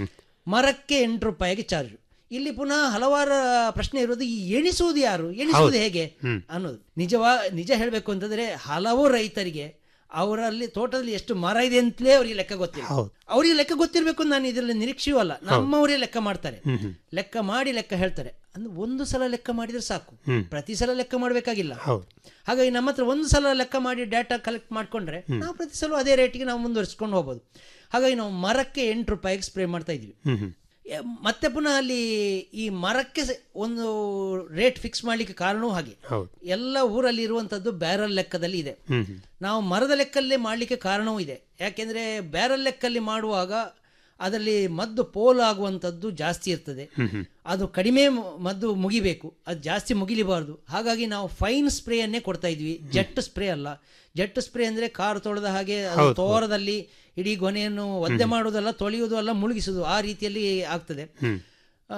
ಮರಕ್ಕೆ ಎಂಟು ರೂಪಾಯಿಗೆ ಚಾರ್ಜ್ ಇಲ್ಲಿ ಪುನಃ ಹಲವಾರು ಪ್ರಶ್ನೆ ಇರೋದು ಈ ಎಣಿಸುವುದು ಯಾರು ಎಣಿಸುವುದು ಹೇಗೆ ಅನ್ನೋದು ನಿಜವಾ ನಿಜ ಹೇಳಬೇಕು ಅಂತಂದ್ರೆ ಹಲವು ರೈತರಿಗೆ ಅವರಲ್ಲಿ ತೋಟದಲ್ಲಿ ಎಷ್ಟು ಮರ ಇದೆ ಅಂತಲೇ ಅವರಿಗೆ ಲೆಕ್ಕ ಗೊತ್ತಿಲ್ಲ ಹೌದು. ಅವರಿಗೆ ಲೆಕ್ಕ ಗೊತ್ತಿರಬೇಕು ಅಂತ ನಾನು ಇದರಲ್ಲಿ ನಿರೀಕ್ಷೆಯೂ ಅಲ್ಲ ನಮ್ಮವರೇ ಲೆಕ್ಕ ಮಾಡ್ತಾರೆ ಲೆಕ್ಕ ಮಾಡಿ ಲೆಕ್ಕ ಹೇಳ್ತಾರೆ ಅಂದ್ರೆ ಒಂದು ಸಲ ಲೆಕ್ಕ ಮಾಡಿದ್ರೆ ಸಾಕು ಪ್ರತಿ ಸಲ ಲೆಕ್ಕ ಮಾಡಬೇಕಾಗಿಲ್ಲ ಹೌದು ಹಾಗಾಗಿ ನಮ್ಮ ಹತ್ರ ಒಂದು ಸಲ ಲೆಕ್ಕ ಮಾಡಿ ಡಾಟಾ ಕಲೆಕ್ಟ್ ಮಾಡ್ಕೊಂಡ್ರೆ ನಾವು ಪ್ರತಿ ಸಲ ಅದೇ ರೇಟಿಗೆ ನಾವು ಮುಂದುವರಿಸ್ಕೊಂಡು ಹೋಗ್ಬೋದು ಹಾಗಾಗಿ ನಾವು ಮರಕ್ಕೆ ಎಂಟು ರೂಪಾಯಿಗೆ ಸ್ಪ್ರೇ ಮಾಡ್ತಾ ಇದ್ವಿ ಎ- ಮತ್ತೆ ಪುನಃ ಅಲ್ಲಿ ಈ ಮರಕ್ಕೆ ಸ- ಒಂದು ರೇಟ್ ಫಿಕ್ಸ್ ಮಾಡ್ಲಿಕ್ಕೆ ಕಾರಣವೂ ಹಾಗೆ ಹೌದು ಎಲ್ಲ ಊರಲ್ಲಿ ಇರುವಂತದ್ದು ಬ್ಯಾರಲ್ ಲೆಕ್ಕದಲ್ಲಿ ಇದೆ ನಾವು ಮರದ ಲೆಕ್ಕಲ್ಲೇ ಮಾಡಲಿಕ್ಕೆ ಕಾರಣವೂ ಇದೆ ಯಾಕೆಂದ್ರೆ ಬ್ಯಾರಲ್ ಲೆಕ್ಕಲ್ಲಿ ಮಾಡುವಾಗ ಅದರಲ್ಲಿ ಮದ್ದು ಪೋಲ್ ಆಗುವಂಥದ್ದು ಜಾಸ್ತಿ ಇರ್ತದೆ ಅದು ಕಡಿಮೆ ಮ- ಮದ್ದು ಮುಗಿಬೇಕು ಅದು ಜಾಸ್ತಿ ಮುಗಿಲಿಬಾರ್ದು ಹಾಗಾಗಿ ನಾವು ಫೈನ್ ಸ್ಪ್ರೇಯನ್ನೇ ಕೊಡ್ತಾ ಇದ್ವಿ ಜೆಟ್ ಸ್ಪ್ರೇ ಅಲ್ಲ ಜೆಟ್ ಸ್ಪ್ರೇ ಅಂದ್ರೆ ಕಾರ್ ತೊಳೆದ ಹಾಗೆ ಅದು ತೋರದಲ್ಲಿ ಇಡೀ ಗೊನೆಯನ್ನು ಒದ್ದೆ ಮಾಡುವುದಲ್ಲ ತೊಳೆಯುವುದು ಅಲ್ಲ ಮುಳುಗಿಸುವುದು ಆ ರೀತಿಯಲ್ಲಿ ಆಗ್ತದೆ ಆ,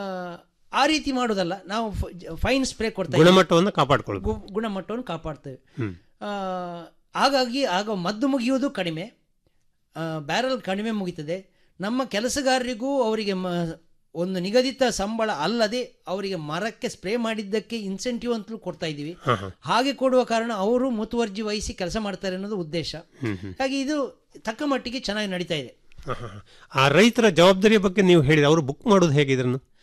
ಆ ರೀತಿ ಮಾಡೋದಲ್ಲ ನಾವು ಫೈನ್ ಸ್ಪ್ರೇ ಕೊಡ್ತಾ ಇದ್ವಿ. ಗುಣಮಟ್ಟವನ್ನು ಕಾಪಾಡ್ಕೊಳ್ಬೇಕು ಗು- ಗುಣಮಟ್ಟವನ್ನು ಕಾಪಾಡ್ತೇವೆ ಆ, ಹಾಗಾಗಿ ಆಗ ಮದ್ದು ಮುಗಿಯುವುದು ಕಡಿಮೆ ಆ, ಬ್ಯಾರಲ್ ಕಡಿಮೆ ಮುಗಿತದೆ ನಮ್ಮ ಕೆಲಸಗಾರರಿಗೂ ಅವರಿಗೆ ಮ ಒಂದು ನಿಗದಿತ ಸಂಬಳ ಅಲ್ಲದೆ ಅವರಿಗೆ ಮರಕ್ಕೆ ಸ್ಪ್ರೇ ಮಾಡಿದ್ದಕ್ಕೆ ಇನ್ಸೆಂಟಿವ್ ಅಂತಲೂ ಕೊಡ್ತಾ ಇದ್ದೀವಿ ಹಾಗೆ ಕೊಡುವ ಕಾರಣ ಅವರು ಮುತುವರ್ಜಿ ವಹಿಸಿ ಕೆಲಸ ಮಾಡ್ತಾರೆ ಅನ್ನೋದು ಉದ್ದೇಶ ಹಾಗೆ ಇದು ತಕ್ಕ ಮಟ್ಟಿಗೆ ಚೆನ್ನಾಗಿ ನಡೀತಾ ಇದೆ ಹ, ಹ, ಹ. ಆ ರೈತರ ಜವಾಬ್ದಾರಿಯ ಬಗ್ಗೆ ನೀವು ಹೇಳಿದ ಅವರು ಬುಕ್ ಮಾಡೋದು ಹೇಗೆ ಇದನ್ನು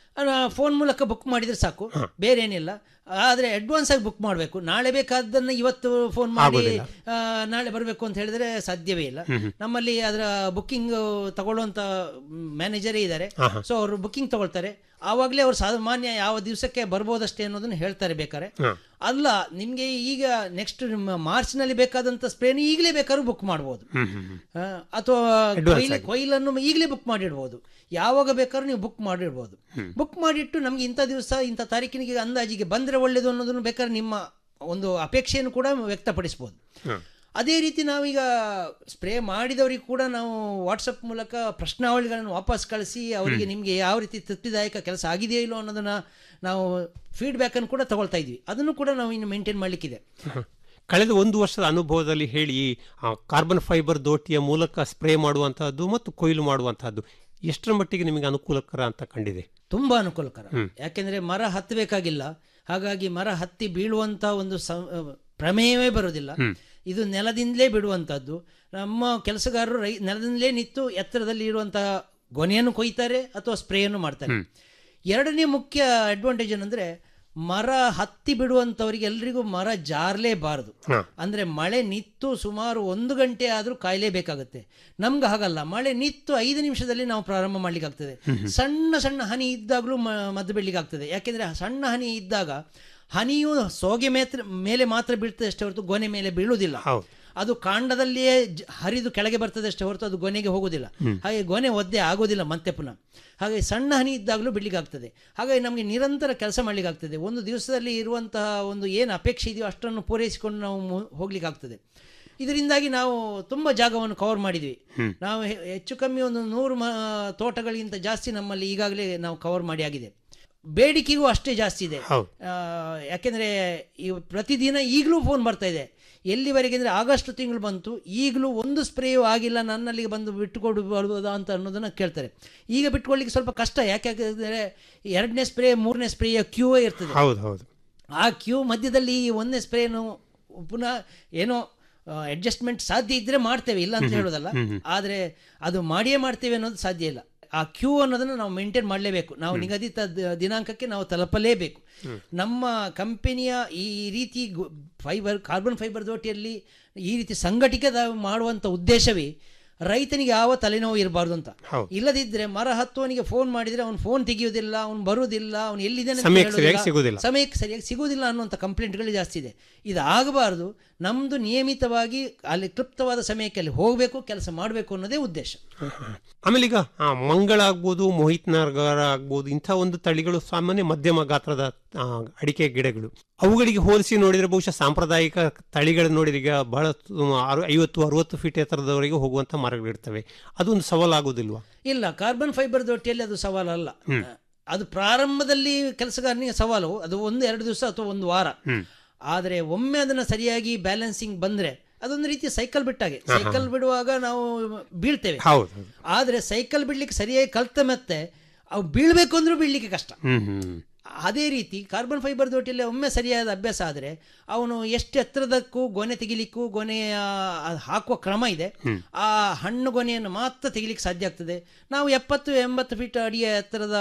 ಫೋನ್ ಮೂಲಕ ಬುಕ್ ಮಾಡಿದ್ರೆ ಸಾಕು ಬೇರೆ ಏನಿಲ್ಲ ಆದರೆ ಅಡ್ವಾನ್ಸ್ ಆಗಿ ಬುಕ್ ಮಾಡಬೇಕು ನಾಳೆ ಬೇಕಾದ್ದನ್ನು ಇವತ್ತು ಫೋನ್ ಮಾಡಿ ಆಗೋದಿಲ್ಲ. ಆ, ನಾಳೆ ಬರಬೇಕು ಅಂತ ಹೇಳಿದ್ರೆ ಸಾಧ್ಯವೇ ಇಲ್ಲ ನಮ್ಮಲ್ಲಿ ಅದರ ಬುಕ್ಕಿಂಗ್ ತಗೊಳ್ಳುವಂತ ಮ್ಯಾನೇಜರೇ ಇದ್ದಾರೆ ಸೊ ಅವರು ಬುಕ್ಕಿಂಗ್ ತಗೊಳ್ತಾರೆ ಆವಾಗಲೇ ಅವ್ರು ಸಾಮಾನ್ಯ ಯಾವ ದಿವಸಕ್ಕೆ ಬರ್ಬೋದಷ್ಟೇ ಅನ್ನೋದನ್ನ ಹೇಳ್ತಾರೆ ಬೇಕಾರೆ ಅಲ್ಲ ನಿಮಗೆ ಈಗ ನೆಕ್ಸ್ಟ್ ನಿಮ್ಮ ಮಾರ್ಚ್ನಲ್ಲಿ ಬೇಕಾದಂಥ ಸ್ಪ್ರೇನ ಈಗಲೇ ಬೇಕಾದ್ರೂ ಬುಕ್ ಮಾಡ್ಬೋದು ಆ, ಅಥವಾ ಕೊಯ್ಲ್ ಕೊಯ್ಲನ್ನು ಈಗಲೇ ಬುಕ್ ಮಾಡಿಡ್ಬೋದು ಯಾವಾಗ ಬೇಕಾದ್ರೂ ನೀವು ಬುಕ್ ಮಾಡಿಡ್ಬೋದು ಬುಕ್ ಮಾಡಿಟ್ಟು ನಮ್ಗೆ ಇಂಥ ದಿವಸ ಇಂಥ ತಾರೀಕಿನಿಗೆ ಅಂದಾಜಿಗೆ ಬಂದರೆ ಒಳ್ಳೇದು ಅನ್ನೋದನ್ನು ಬೇಕಾದ್ರೆ ನಿಮ್ಮ ಒಂದು ಅಪೇಕ್ಷೆಯನ್ನು ಕೂಡ ವ್ಯಕ್ತಪಡಿಸ್ಬೋದು ಅದೇ ರೀತಿ ನಾವೀಗ ಸ್ಪ್ರೇ ಮಾಡಿದವರಿಗೆ ಕೂಡ ನಾವು ವಾಟ್ಸಪ್ ಮೂಲಕ ಪ್ರಶ್ನಾವಳಿಗಳನ್ನು ವಾಪಸ್ ಕಳಿಸಿ ಅವರಿಗೆ ನಿಮಗೆ ಯಾವ ರೀತಿ ತೃಪ್ತಿದಾಯಕ ಕೆಲಸ ಆಗಿದೆಯೋ ಇಲ್ಲೋ ಅನ್ನೋದನ್ನ ನಾವು ಫೀಡ್ಬ್ಯಾಕನ್ನು ಕೂಡ ತಗೊಳ್ತಾ ಇದ್ವಿ ಅದನ್ನು ಕೂಡ ನಾವು ಇನ್ನು ಮೇಂಟೈನ್ ಮಾಡಲಿಕ್ಕಿದೆ ಕಳೆದ ಒಂದು ವರ್ಷದ ಅನುಭವದಲ್ಲಿ ಹೇಳಿ ಈ, ಆ, ಕಾರ್ಬನ್ ಫೈಬರ್ ದೋಟಿಯ ಮೂಲಕ ಸ್ಪ್ರೇ ಮಾಡುವಂತಹದ್ದು ಮತ್ತು ಕೊಯ್ಲು ಮಾಡುವಂತಹದ್ದು ಎಷ್ಟರ ಮಟ್ಟಿಗೆ ನಿಮಗೆ ಅನುಕೂಲಕರ ಅಂತ ಕಂಡಿದೆ ತುಂಬಾ ಅನುಕೂಲಕರ ಯಾಕೆಂದ್ರೆ ಮರ ಹತ್ತಬೇಕಾಗಿಲ್ಲ ಹಾಗಾಗಿ ಮರ ಹತ್ತಿ ಬೀಳುವಂತ ಒಂದು ಸ- ಪ್ರಮೇಯವೇ ಬರೋದಿಲ್ಲ ಇದು ನೆಲದಿಂದಲೇ ಬಿಡುವಂತದ್ದು ನಮ್ಮ ಕೆಲಸಗಾರರು ರೈ ನೆಲದಿಂದಲೇ ನಿಂತು ಎತ್ತರದಲ್ಲಿ ಇರುವಂತಹ ಗೊನೆಯನ್ನು ಕೊಯ್ತಾರೆ ಅಥವಾ ಸ್ಪ್ರೇಯನ್ನು ಮಾಡ್ತಾರೆ ಎರಡನೇ ಮುಖ್ಯ ಅಡ್ವಾಂಟೇಜ್ ಏನಂದ್ರೆ ಮರ ಹತ್ತಿ ಬಿಡುವಂತವರಿಗೆ ಎಲ್ರಿಗೂ ಮರ ಜಾರಲೇಬಾರದು ಅಂದ್ರೆ ಮಳೆ ನಿತ್ತು ಸುಮಾರು ಒಂದು ಗಂಟೆ ಆದ್ರೂ ಕಾಯಲೇಬೇಕಾಗುತ್ತೆ ನಮ್ಗೆ ಹಾಗಲ್ಲ ಮಳೆ ನಿತ್ತು ಐದು ನಿಮಿಷದಲ್ಲಿ ನಾವು ಪ್ರಾರಂಭ ಮಾಡ್ಲಿಕ್ಕೆ ಆಗ್ತದೆ ಸಣ್ಣ ಸಣ್ಣ ಹನಿ ಇದ್ದಾಗಲೂ ಮ- ಮದ್ದು ಬಿಡ್ಲಿಕ್ಕೆ ಆಗ್ತದೆ ಯಾಕೆಂದ್ರೆ ಸಣ್ಣ ಹನಿ ಇದ್ದಾಗ ಹನಿಯು ಸೋಗೆ ಮೇತ್ರ ಮೇಲೆ ಮಾತ್ರ ಬೀಳ್ತದೆ ಅಷ್ಟೇ ಹೊರತು ಗೊನೆ ಮೇಲೆ ಬೀಳುವುದಿಲ್ಲ ಹೌದು. ಅದು ಕಾಂಡದಲ್ಲಿಯೇ ಜ- ಹರಿದು ಕೆಳಗೆ ಬರ್ತದೆ ಅಷ್ಟೇ ಹೊರತು ಅದು ಗೊನೆಗೆ ಹೋಗೋದಿಲ್ಲ ಹಾಗೆ ಗೊನೆ ಒದ್ದೆ ಆಗೋದಿಲ್ಲ ಮತ್ತೆ ಪುನಃ ಹಾಗೆ ಸಣ್ಣ ಹನಿ ಇದ್ದಾಗಲೂ ಬಿಡ್ಲಿಕ್ಕೆ ಆಗ್ತದೆ ಹಾಗಾಗಿ ನಮಗೆ ನಿರಂತರ ಕೆಲಸ ಮಾಡ್ಲಿಕ್ಕೆ ಆಗ್ತದೆ ಒಂದು ದಿವಸದಲ್ಲಿ ಇರುವಂತಹ ಒಂದು ಏನು ಅಪೇಕ್ಷೆ ಇದೆಯೋ ಅಷ್ಟನ್ನು ಪೂರೈಸಿಕೊಂಡು ನಾವು ಮು- ಹೋಗ್ಲಿಕ್ಕೆ ಆಗ್ತದೆ ಇದರಿಂದಾಗಿ ನಾವು ತುಂಬ ಜಾಗವನ್ನು ಕವರ್ ಮಾಡಿದ್ವಿ ನಾವು ಹೆ- ಹೆಚ್ಚು ಕಮ್ಮಿ ಒಂದು ನೂರು ಮ ತೋಟಗಳಿಗಿಂತ ಜಾಸ್ತಿ ನಮ್ಮಲ್ಲಿ ಈಗಾಗಲೇ ನಾವು ಕವರ್ ಮಾಡಿ ಆಗಿದೆ ಬೇಡಿಕೆಗೂ ಅಷ್ಟೇ ಜಾಸ್ತಿ ಇದೆ ಹೌದು. ಆ, ಯಾಕೆಂದ್ರೆ ಈ ಪ್ರತಿದಿನ ಈಗಲೂ ಫೋನ್ ಬರ್ತಾ ಇದೆ ಎಲ್ಲಿವರೆಗೆ ಅಂದರೆ ಆಗಸ್ಟ್ ತಿಂಗಳು ಬಂತು ಈಗಲೂ ಒಂದು ಸ್ಪ್ರೇಯೂ ಆಗಿಲ್ಲ ನನ್ನಲ್ಲಿಗೆ ಬಂದು ಬಿಟ್ಟುಕೊಡು ಬರ್ಬೋದಾ ಅಂತ ಅನ್ನೋದನ್ನ ಕೇಳ್ತಾರೆ ಈಗ ಬಿಟ್ಕೊಳ್ಳಿಕ್ಕೆ ಸ್ವಲ್ಪ ಕಷ್ಟ ಯಾಕೆಂದರೆ ಎರಡನೇ ಸ್ಪ್ರೇ ಮೂರನೇ ಸ್ಪ್ರೇಯ ಕ್ಯೂ ಇರ್ತದೆ ಹೌದು ಹೌದು ಆ ಕ್ಯೂ ಮಧ್ಯದಲ್ಲಿ ಈ ಒಂದನೇ ಸ್ಪ್ರೇನು ಪುನಃ ಏನೋ ಅಡ್ಜಸ್ಟ್ಮೆಂಟ್ ಸಾಧ್ಯ ಇದ್ರೆ ಮಾಡ್ತೇವೆ ಇಲ್ಲ ಅಂತ ಹೇಳೋದಲ್ಲ ಆದರೆ ಅದು ಮಾಡಿಯೇ ಮಾಡ್ತೇವೆ ಅನ್ನೋದು ಸಾಧ್ಯ ಇಲ್ಲ ಆ ಕ್ಯೂ ಅನ್ನೋದನ್ನು ನಾವು ಮೇಂಟೈನ್ ಮಾಡಲೇಬೇಕು ನಾವು ನಿಗದಿತ ದ- ದಿನಾಂಕಕ್ಕೆ ನಾವು ತಲುಪಲೇಬೇಕು ನಮ್ಮ ಕಂಪನಿಯ ಈ ರೀತಿ ಫೈಬರ್ ಕಾರ್ಬನ್ ಫೈಬರ್ ದೋಟಿಯಲ್ಲಿ ಈ ರೀತಿ ಸಂಘಟಿತ ಮಾಡುವಂಥ ಉದ್ದೇಶವೇ ರೈತನಿಗೆ ಯಾವ ತಲೆನೋವು ಇರಬಾರ್ದು ಅಂತ ಹೌದು. ಇಲ್ಲದಿದ್ರೆ ಮರ ಹತ್ತುವನಿಗೆ ಫೋನ್ ಮಾಡಿದ್ರೆ ಅವನು ಫೋನ್ ತೆಗೆಯುವುದಿಲ್ಲ ಅವನು ಬರುವುದಿಲ್ಲ ಅವನು ಎಲ್ಲಿದ್ದಾನೆ ಅಂತ ಸಮಯಕ್ಕೆ ಸರಿಯಾಗಿ ಹೇಳೋದಿಲ್ಲ. ಸಿಗುವುದಿಲ್ಲ. ಸಮಯಕ್ಕೆ ಸರಿಯಾಗಿ ಸಿಗುವುದಿಲ್ಲ ಅನ್ನುವಂಥ ಕಂಪ್ಲೇಂಟ್ಗಳು ಜಾಸ್ತಿ ಇದೆ ಇದು ಆಗಬಾರ್ದು ನಮ್ಮದು ನಿಯಮಿತವಾಗಿ ಅಲ್ಲಿ ಕ್ಲುಪ್ತವಾದ ಸಮಯಕ್ಕೆ ಅಲ್ಲಿ ಹೋಗಬೇಕು ಕೆಲಸ ಮಾಡಬೇಕು ಅನ್ನೋದೇ ಉದ್ದೇಶ ಆಮೇಲೆ ಈಗ ಆ, ಮಂಗಳ ಆಗ್ಬೋದು ಮೋಹಿತ್ ನಾರ್ಗಾರ ಆಗ್ಬೋದು ಇಂಥ ಒಂದು ತಳಿಗಳು ಸಾಮಾನ್ಯ ಮಧ್ಯಮ ಗಾತ್ರದ ಆ, ಅಡಿಕೆ ಗಿಡಗಳು ಅವುಗಳಿಗೆ ಹೋಲಿಸಿ ನೋಡಿದ್ರೆ ಬಹುಶಃ ಸಾಂಪ್ರದಾಯಿಕ ತಳಿಗಳು ನೋಡಿದ್ರೆ ಈಗ ಬಹಳ ತು- ಅರು- ಐವತ್ತು ಅರವತ್ತು ಫೀಟ್ ಎತ್ತರದವರೆಗೆ ಹೋಗುವಂಥ ಮರಗಳಿರ್ತವೆ ಅದೊಂದು ಸವಾಲಾಗುವುದಿಲ್ವಾ ಇಲ್ಲ ಕಾರ್ಬನ್ ಫೈಬರ್ ದೊಟ್ಟಿಯಲ್ಲಿ ಅದು ಸವಾಲಲ್ಲ ಅದು ಪ್ರಾರಂಭದಲ್ಲಿ ಕೆಲಸಗಾರನಿಗೆ ಸವಾಲು ಅದು ಒಂದು ಎರಡು ದಿವಸ ಅಥವಾ ಒಂದು ವಾರ ಆದರೆ ಒಮ್ಮೆ ಅದನ್ನು ಸರಿಯಾಗಿ ಬ್ಯಾಲೆನ್ಸಿಂಗ್ ಬಂದ್ರೆ ಅದೊಂದು ರೀತಿ ಸೈಕಲ್ ಬಿಟ್ಟಾಗೆ ಸೈಕಲ್ ಬಿಡುವಾಗ ನಾವು ಬೀಳ್ತೇವೆ ಹೌದು ಹೌದು. ಆದರೆ ಸೈಕಲ್ ಬಿಡ್ಲಿಕ್ಕೆ ಸರಿಯಾಗಿ ಕಲ್ತ ಮತ್ತೆ ಅವು ಬೀಳ್ಬೇಕು ಅಂದ್ರೂ ಬೀಳ್ಲಿಕ್ಕೆ ಕಷ್ಟ ಹ್ಮ್ ಹ್ಮ್ ಅದೇ ರೀತಿ ಕಾರ್ಬನ್ ಫೈಬರ್ ದೋಟಿಯಲ್ಲಿ ಒಮ್ಮೆ ಸರಿಯಾದ ಅಭ್ಯಾಸ ಆದರೆ ಅವನು ಎಷ್ಟು ಎತ್ತರದಕ್ಕೂ ಗೊನೆ ತೆಗಿಲಿಕ್ಕೂ ಗೊನೆಯ ಆ ಹಾಕುವ ಕ್ರಮ ಇದೆ ಆ ಹಣ್ಣು ಗೊನೆಯನ್ನು ಮಾತ್ರ ತೆಗಿಲಿಕ್ಕೆ ಸಾಧ್ಯ ಆಗ್ತದೆ ನಾವು ಎಪ್ಪತ್ತು ಎಂಬತ್ತು ಫೀಟ್ ಅಡಿಯ ಎತ್ತರದ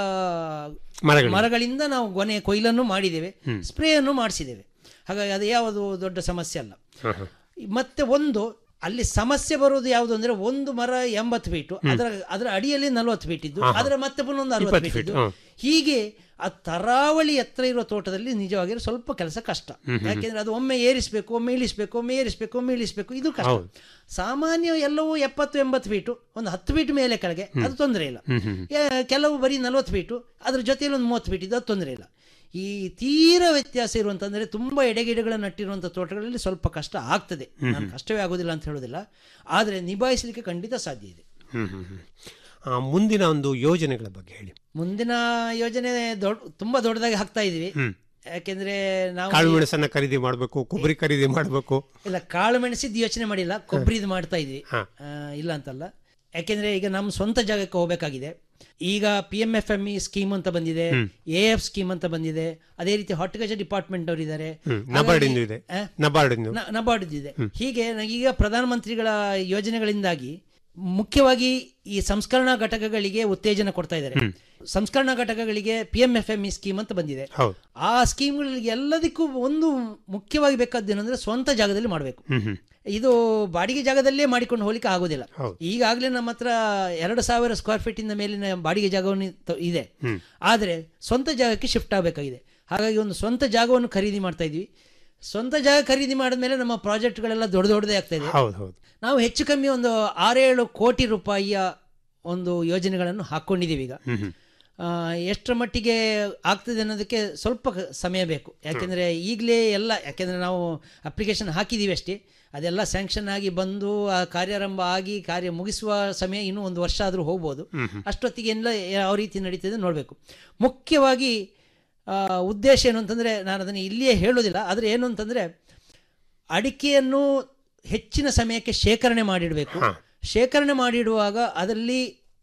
ಮರಗಳು. ಮರಗಳಿಂದ ನಾವು ಗೊನೆ ಕೊಯ್ಲನ್ನು ಮಾಡಿದ್ದೇವೆ ಸ್ಪ್ರೇಯನ್ನು ಮಾಡಿಸಿದ್ದೇವೆ ಹಾಗಾಗಿ ಅದು ಯಾವುದು ದೊಡ್ಡ ಸಮಸ್ಯೆ ಅಲ್ಲ ಮತ್ತೆ ಒಂದು ಅಲ್ಲಿ ಸಮಸ್ಯೆ ಬರುವುದು ಯಾವುದು ಅಂದ್ರೆ ಒಂದು ಮರ ಎಂಬತ್ತು ಫೀಟು ಅದರ ಅದರ ಅಡಿಯಲ್ಲಿ ನಲವತ್ತು ಫೀಟ್ ಇದ್ದು ಅದರ ಮತ್ತೆ ಪುನಃ ಒಂದು ಅರವತ್ತು ಇಪ್ಪತ್ತು ಫೀಟ್ feet, ಇದ್ದು ಹ್ಮ್. ಹೀಗೆ ಆ ತರಾವಳಿ ಎತ್ತರ ಇರುವ ತೋಟದಲ್ಲಿ ನಿಜವಾಗಿ ಸ್ವಲ್ಪ ಕೆಲಸ ಕಷ್ಟ ಯಾಕೆಂದ್ರೆ ಅದು ಒಮ್ಮೆ ಏರಿಸಬೇಕು ಒಮ್ಮೆ ಇಳಿಸ್ಬೇಕು ಒಮ್ಮೆ ಏರಿಸಬೇಕು ಒಮ್ಮೆ ಇಳಿಸ್ಬೇಕು ಇದು ಕಷ್ಟ ಹೌದು. ಸಾಮಾನ್ಯ ಎಲ್ಲವೂ ಎಪ್ಪತ್ತು ಎಂಬತ್ತು ಫೀಟು ಒಂದು ಹತ್ತು ಫೀಟ್ ಮೇಲೆ ಕೆಳಗೆ ಅದು ತೊಂದರೆ ಇಲ್ಲ ಯಾ- ಕೆಲವು ಬರೀ ನಲವತ್ತು ಫೀಟು ಅದ್ರ ಜೊತೆಯಲ್ಲಿ ಒಂದು ಮೂವತ್ತು ಫೀಟ್ ಇದು ಅದು ತೊಂದರೆ ಇಲ್ಲ ಈ ತೀರ ವ್ಯತ್ಯಾಸ ಇರುವಂತಂದ್ರೆ ತುಂಬಾ ಎಡೆಗಿಡಗಳನ್ನು ನಟ್ಟಿರುವಂಥ ತೋಟಗಳಲ್ಲಿ ಸ್ವಲ್ಪ ಕಷ್ಟ ಆಗ್ತದೆ ನಾನು ಕಷ್ಟವೇ ಆಗೋದಿಲ್ಲ ಅಂತ ಹೇಳೋದಿಲ್ಲ ಆದರೆ ನಿಭಾಯಿಸಲಿಕ್ಕೆ ಖಂಡಿತ ಸಾಧ್ಯ ಇದೆ ಹ್ಮ್ ಹ್ಮ್ ಹ್ಮ್. ಆ, ಮುಂದಿನ ಒಂದು ಯೋಜನೆಗಳ ಬಗ್ಗೆ ಹೇಳಿ ಮುಂದಿನ ಯೋಜನೆ ದೊಡ್ಡ ತುಂಬಾ ದೊಡ್ಡದಾಗಿ ಹಾಕ್ತಾ ಇದೀವಿ ಯಾಕೆಂದ್ರೆ ನಾವು ಕಾಳು ಮೆಣಸನ್ನ ಖರೀದಿ ಮಾಡಬೇಕು ಕೊಬ್ಬರಿ ಖರೀದಿ ಮಾಡಬೇಕು ಇಲ್ಲ ಕಾಳು ಮೆಣಸಿದ್ದು ಯೋಚನೆ ಮಾಡಿಲ್ಲ ಕೊಬ್ಬರಿದು ಮಾಡ್ತಾ ಇದ್ವಿ ಹಾ. ಆ, ಇಲ್ಲ ಅಂತಲ್ಲ ಯಾಕೆಂದ್ರೆ ಈಗ ನಮ್ಮ ಸ್ವಂತ ಜಾಗಕ್ಕೆ ಹೋಗಬೇಕಾಗಿದೆ ಈಗ P M F M E scheme ಅಂತ ಬಂದಿದೆ ಎ ಎಫ್ ಸ್ಕೀಮ್ ಅಂತ ಬಂದಿದೆ ಅದೇ ರೀತಿ ಹಾರ್ಟಿಕಲ್ಚರ್ ಡಿಪಾರ್ಟ್ಮೆಂಟ್ ಅವರು ಇದ್ದಾರೆ ನಬಾರ್ಡಿಂದು ಇದೆ ಆ? ನಬಾರ್ಡಿಂದು ನ- ನಬಾರ್ಡ್ ಇದೆ ಹೀಗೆ ನ- ಈಗ ಪ್ರಧಾನಮಂತ್ರಿಗಳ ಯೋಜನೆಗಳಿಂದಾಗಿ ಮುಖ್ಯವಾಗಿ ಈ ಸಂಸ್ಕರಣಾ ಘಟಕಗಳಿಗೆ ಉತ್ತೇಜನ ಕೊಡ್ತಾ ಇದ್ದಾರೆ ಸಂಸ್ಕರಣಾ ಘಟಕಗಳಿಗೆ P M F M E scheme ಅಂತ ಬಂದಿದೆ ಹೌದು ಆ ಸ್ಕೀಮ್ಗಳಿಗೆ ಎಲ್ಲದಕ್ಕೂ ಒಂದು ಮುಖ್ಯವಾಗಿ ಬೇಕಾದ್ದು ಏನಂದ್ರೆ ಸ್ವಂತ ಜಾಗದಲ್ಲಿ ಮಾಡಬೇಕು ಹ್ಮ್ ಹ್ಮ್ ಇದು ಬಾಡಿಗೆ ಜಾಗದಲ್ಲೇ ಮಾಡಿಕೊಂಡು ಹೋಗ್ಲಿಕ್ಕೆ ಆಗೋದಿಲ್ಲ ಹೌದು. ಈಗಾಗಲೇ ನಮ್ಮ ಹತ್ರ ಎರಡು ಸಾವಿರ ಸ್ಕ್ವೇರ್ ಫೀಟ್ ಇಂದ ಮೇಲಿನ ಬಾಡಿಗೆ ಜಾಗವನ್ನು ತ- ಇದೆ ಆದರೆ ಸ್ವಂತ ಜಾಗಕ್ಕೆ ಶಿಫ್ಟ್ ಆಗಬೇಕಾಗಿದೆ ಹಾಗಾಗಿ ಒಂದು ಸ್ವಂತ ಜಾಗವನ್ನು ಖರೀದಿ ಮಾಡ್ತಾ ಇದ್ವಿ ಸ್ವಂತ ಜಾಗ ಖರೀದಿ ಮಾಡಿದ್ಮೇಲೆ ನಮ್ಮ ಪ್ರಾಜೆಕ್ಟ್ಗಳೆಲ್ಲ ದೊಡ್ಡ ದೊಡ್ಡದೇ ಆಗ್ತಾ ಇದೆ ಹೌದು ಹೌದು ನಾವು ಹೆಚ್ಚು ಕಮ್ಮಿ ಒಂದು ಆರೇಳು ಕೋಟಿ ರೂಪಾಯಿಯ ಒಂದು ಯೋಜನೆಗಳನ್ನು ಹಾಕ್ಕೊಂಡಿದ್ದೀವಿ ಈಗ ಹ್ಮ್ ಹ್ಮ್ ಆ, ಎಷ್ಟರ ಮಟ್ಟಿಗೆ ಆಗ್ತದೆ ಅನ್ನೋದಕ್ಕೆ ಸ್ವಲ್ಪ ಕ- ಸಮಯ ಬೇಕು ಯಾಕೆಂದರೆ ಈಗಲೇ ಎಲ್ಲ ಯಾಕೆಂದರೆ ನಾವು ಅಪ್ಲಿಕೇಶನ್ ಹಾಕಿದ್ದೀವಿ ಅಷ್ಟೇ ಅದೆಲ್ಲ ಸ್ಯಾಂಕ್ಷನ್ ಆಗಿ ಬಂದು ಆ ಕಾರ್ಯಾರಂಭ ಆಗಿ ಕಾರ್ಯ ಮುಗಿಸುವ ಸಮಯ ಇನ್ನೂ ಒಂದು ವರ್ಷ ಆದರೂ ಹೋಗ್ಬೋದು ಅಷ್ಟೊತ್ತಿಗೆ ಎಲ್ಲ ಯಾವ ರೀತಿ ನಡೀತದೆ ನೋಡಬೇಕು ಮುಖ್ಯವಾಗಿ ಆ, ಉದ್ದೇಶ ಏನು ಅಂತಂದರೆ ನಾನು ಅದನ್ನು ಇಲ್ಲಿಯೇ ಹೇಳೋದಿಲ್ಲ ಆದರೆ ಏನು ಅಂತಂದರೆ ಅಡಿಕೆಯನ್ನು ಹೆಚ್ಚಿನ ಸಮಯಕ್ಕೆ ಶೇಖರಣೆ ಮಾಡಿಡಬೇಕು ಶೇಖರಣೆ ಮಾಡಿಡುವಾಗ ಅದರಲ್ಲಿ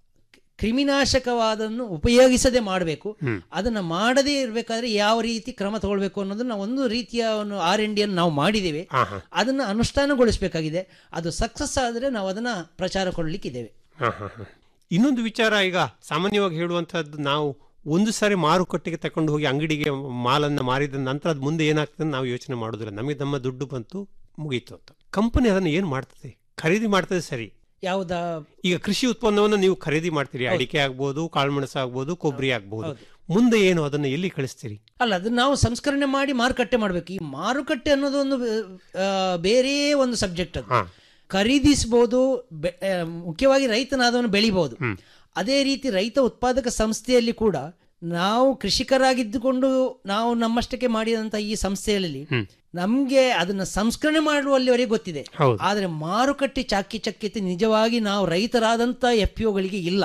ಕ್ರಿಮಿನಾಶಕವಾದನ್ನು ಉಪಯೋಗಿಸದೆ ಮಾಡಬೇಕು ಅದನ್ನು ಮಾಡದೇ ಇರಬೇಕಾದ್ರೆ ಯಾವ ರೀತಿ ಕ್ರಮ ತಗೊಳ್ಬೇಕು ಅನ್ನೋದನ್ನ ಒಂದು ರೀತಿಯ ಒಂದು ಆರ್ ಎನ್ ಡಿಯನ್ನು ನಾವು ಮಾಡಿದ್ದೇವೆ ಹಾ ಹಾ ಅದನ್ನು ಅನುಷ್ಠಾನಗೊಳಿಸಬೇಕಾಗಿದೆ ಅದು ಸಕ್ಸಸ್ ಆದರೆ ನಾವು ಅದನ್ನು ಪ್ರಚಾರ ಕೊಡಲಿಕ್ಕಿದ್ದೇವೆ ಹಾ, ಹಾ, ಹಾ. ಇನ್ನೊಂದು ವಿಚಾರ ಈಗ ಸಾಮಾನ್ಯವಾಗಿ ಹೇಳುವಂತಹದ್ದು ನಾವು ಒಂದು ಸಾರಿ ಮಾರುಕಟ್ಟೆಗೆ ತಕೊಂಡು ಹೋಗಿ ಅಂಗಡಿಗೆ ಮಾಲನ್ನ ಮಾರಿದ ನಂತರ ಅದು ಮುಂದೆ ಏನಾಗ್ತದೆ ನಾವು ಯೋಚನೆ ಮಾಡೋದಿಲ್ಲ ನಮಗೆ ನಮ್ಮ ದುಡ್ಡು ಬಂತು ಮುಗೀತು ಅಂತ ಕಂಪನಿ ಅದನ್ನು ಏನು ಮಾಡ್ತದೆ ಖರೀದಿ ಮಾಡ್ತದೆ ಸರಿ ಯಾವುದಾ ಈಗ ಕೃಷಿ ಉತ್ಪನ್ನವನ್ನು ನೀವು ಖರೀದಿ ಮಾಡ್ತೀರಿ ಅಡಿಕೆ ಆಗ್ಬೋದು ಕಾಳುಮೆಣಸು ಆಗ್ಬೋದು ಕೊಬ್ಬರಿ ಆಗ್ಬೋದು ಮುಂದೆ ಏನು ಅದನ್ನು ಎಲ್ಲಿ ಕಳಿಸ್ತೀರಿ ಅಲ್ಲ ಅದನ್ನ ನಾವು ಸಂಸ್ಕರಣೆ ಮಾಡಿ ಮಾರುಕಟ್ಟೆ ಮಾಡಬೇಕು ಈ ಮಾರುಕಟ್ಟೆ ಅನ್ನೋದು ಒಂದು ಆ, ಬೇರೆ ಒಂದು ಸಬ್ಜೆಕ್ಟ್ ಅದು ಹಾ. ಖರೀದಿಸಬಹುದು ಬೆ- ಆ, ಮುಖ್ಯವಾಗಿ ರೈತನಾದವನು ಬೆಳಿಬಹುದು ಅದೇ ರೀತಿ ರೈತ ಉತ್ಪಾದಕ ಸಂಸ್ಥೆಯಲ್ಲಿ ಕೂಡ ನಾವು ಕೃಷಿಕರಾಗಿದ್ದುಕೊಂಡು ನಾವು ನಮ್ಮಷ್ಟಕ್ಕೆ ಮಾಡಿದಂಥ ಈ ಸಂಸ್ಥೆಯಲ್ಲಿ ನಮಗೆ ಅದನ್ನ ಸಂಸ್ಕರಣೆ ಮಾಡುವಲ್ಲಿವರೆಗೆ ಗೊತ್ತಿದೆ ಹೌದು. ಆದರೆ ಮಾರುಕಟ್ಟೆ ಚಾಕಿ ಚಕ್ಯತೆ ನಿಜವಾಗಿ ನಾವು ರೈತರಾದಂಥ ಎಫ್ ಗಳಿಗೆ ಇಲ್ಲ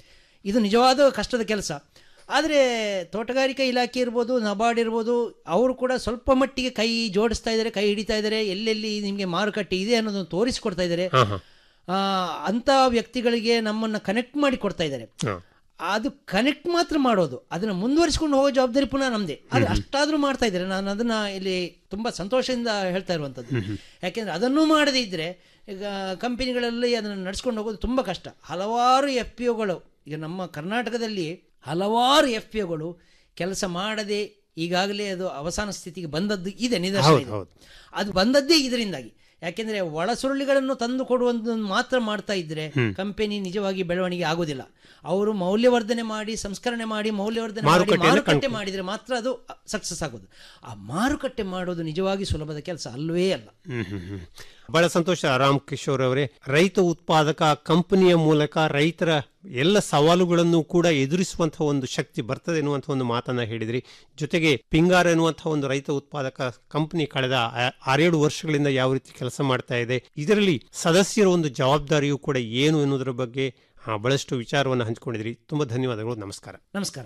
ಇದು ನಿಜವಾದ ಕಷ್ಟದ ಕೆಲಸ ಆದರೆ ತೋಟಗಾರಿಕಾ ಇಲಾಖೆ ಇರ್ಬೋದು ನಬಾರ್ಡ್ ಇರ್ಬೋದು ಅವರು ಕೂಡ ಸ್ವಲ್ಪ ಮಟ್ಟಿಗೆ ಕೈ ಜೋಡಿಸ್ತಾ ಇದ್ದಾರೆ ಕೈ ಹಿಡಿತಾ ಇದ್ದಾರೆ ಎಲ್ಲೆಲ್ಲಿ ನಿಮಗೆ ಮಾರುಕಟ್ಟೆ ಇದೆ ಅನ್ನೋದನ್ನು ತೋರಿಸ್ಕೊಡ್ತಾ ಇದ್ದಾರೆ ಹಾ ಹಾ ಆ, ಅಂಥ ವ್ಯಕ್ತಿಗಳಿಗೆ ನಮ್ಮನ್ನು ಕನೆಕ್ಟ್ ಮಾಡಿ ಕೊಡ್ತಾ ಇದ್ದಾರೆ ಹಾ. ಅದು ಕನೆಕ್ಟ್ ಮಾತ್ರ ಮಾಡೋದು ಅದನ್ನು ಮುಂದುವರಿಸಿಕೊಂಡು ಹೋಗೋ ಜವಾಬ್ದಾರಿ ಪುನಃ ನಮ್ಮದೇ ಆದರೆ ಅಷ್ಟಾದರೂ ಮಾಡ್ತಾ ಇದ್ದಾರೆ ನಾನು ಅದನ್ನ ಇಲ್ಲಿ ತುಂಬ ಸಂತೋಷದಿಂದ ಹೇಳ್ತಾ ಇರುವಂಥದ್ದು ಯಾಕೆಂದರೆ ಅದನ್ನೂ ಮಾಡದೇ ಇದ್ದರೆ ಈಗ ಕಂಪನಿಗಳಲ್ಲಿ ಅದನ್ನು ನಡೆಸ್ಕೊಂಡು ಹೋಗೋದು ತುಂಬ ಕಷ್ಟ ಹಲವಾರು ಎಫ್ ಪಿ ಒಗಳು ಈಗ ನಮ್ಮ ಕರ್ನಾಟಕದಲ್ಲಿ ಹಲವಾರು ಎಫ್ ಪಿ ಒಗಳು ಕೆಲಸ ಮಾಡದೆ ಈಗಾಗಲೇ ಅದು ಅವಸಾನ ಸ್ಥಿತಿಗೆ ಬಂದದ್ದು ಇದೆ ನಿದರ್ಶನ ಹೌದು, ಇದೆ. ಹೌದು. ಅದು ಬಂದದ್ದೇ ಇದರಿಂದಾಗಿ ಯಾಕೆಂದ್ರೆ ಒಳಸುರುಳಿಗಳನ್ನು ತಂದು ಕೊಡುವಂಥದ್ದು ಮಾತ್ರ ಮಾಡ್ತಾ ಇದ್ರೆ ಕಂಪನಿ ನಿಜವಾಗಿ ಬೆಳವಣಿಗೆ ಆಗೋದಿಲ್ಲ ಅವರು ಮೌಲ್ಯವರ್ಧನೆ ಮಾಡಿ ಸಂಸ್ಕರಣೆ ಮಾಡಿ ಮೌಲ್ಯವರ್ಧನೆ ಮಾಡಿ ಮಾರುಕಟ್ಟೆಯನ್ನು ಮಾರುಕಟ್ಟೆ ಕಂಡು- ಮಾಡಿದ್ರೆ ಮಾತ್ರ ಅದು ಸಕ್ಸಸ್ ಆಗೋದು ಆ ಮಾರುಕಟ್ಟೆ ಮಾಡೋದು ನಿಜವಾಗಿ ಸುಲಭದ ಕೆಲಸ ಅಲ್ವೇ ಅಲ್ಲ ಹ್ಮ್, ಹ್ಮ್, ಹ್ಮ್. ಬಹಳ ಸಂತೋಷ ರಾಮ್ ಕಿಶೋರ್ ಅವರೇ ರೈತ ಉತ್ಪಾದಕ ಕಂಪನಿಯ ಮೂಲಕ ರೈತರ ಎಲ್ಲ ಸವಾಲುಗಳನ್ನು ಕೂಡ ಎದುರಿಸುವಂತಹ ಒಂದು ಶಕ್ತಿ ಬರ್ತದೆ ಎನ್ನುವಂತಹ ಒಂದು ಮಾತನ್ನ ಹೇಳಿದ್ರಿ ಜೊತೆಗೆ ಪಿಂಗಾರ್ ಎನ್ನುವಂತಹ ಒಂದು ರೈತ ಉತ್ಪಾದಕ ಕಂಪನಿ ಕಳೆದ ಆ- ಆರೇಳು ವರ್ಷಗಳಿಂದ ಯಾವ ರೀತಿ ಕೆಲಸ ಮಾಡ್ತಾ ಇದೆ ಇದರಲ್ಲಿ ಸದಸ್ಯರ ಒಂದು ಜವಾಬ್ದಾರಿಯೂ ಕೂಡ ಏನು ಎನ್ನುವುದರ ಬಗ್ಗೆ ಆ, ಬಹಳಷ್ಟು ವಿಚಾರವನ್ನು ಹಂಚಿಕೊಂಡಿದ್ರಿ ತುಂಬಾ ಧನ್ಯವಾದಗಳು ನಮಸ್ಕಾರ ನಮಸ್ಕಾರ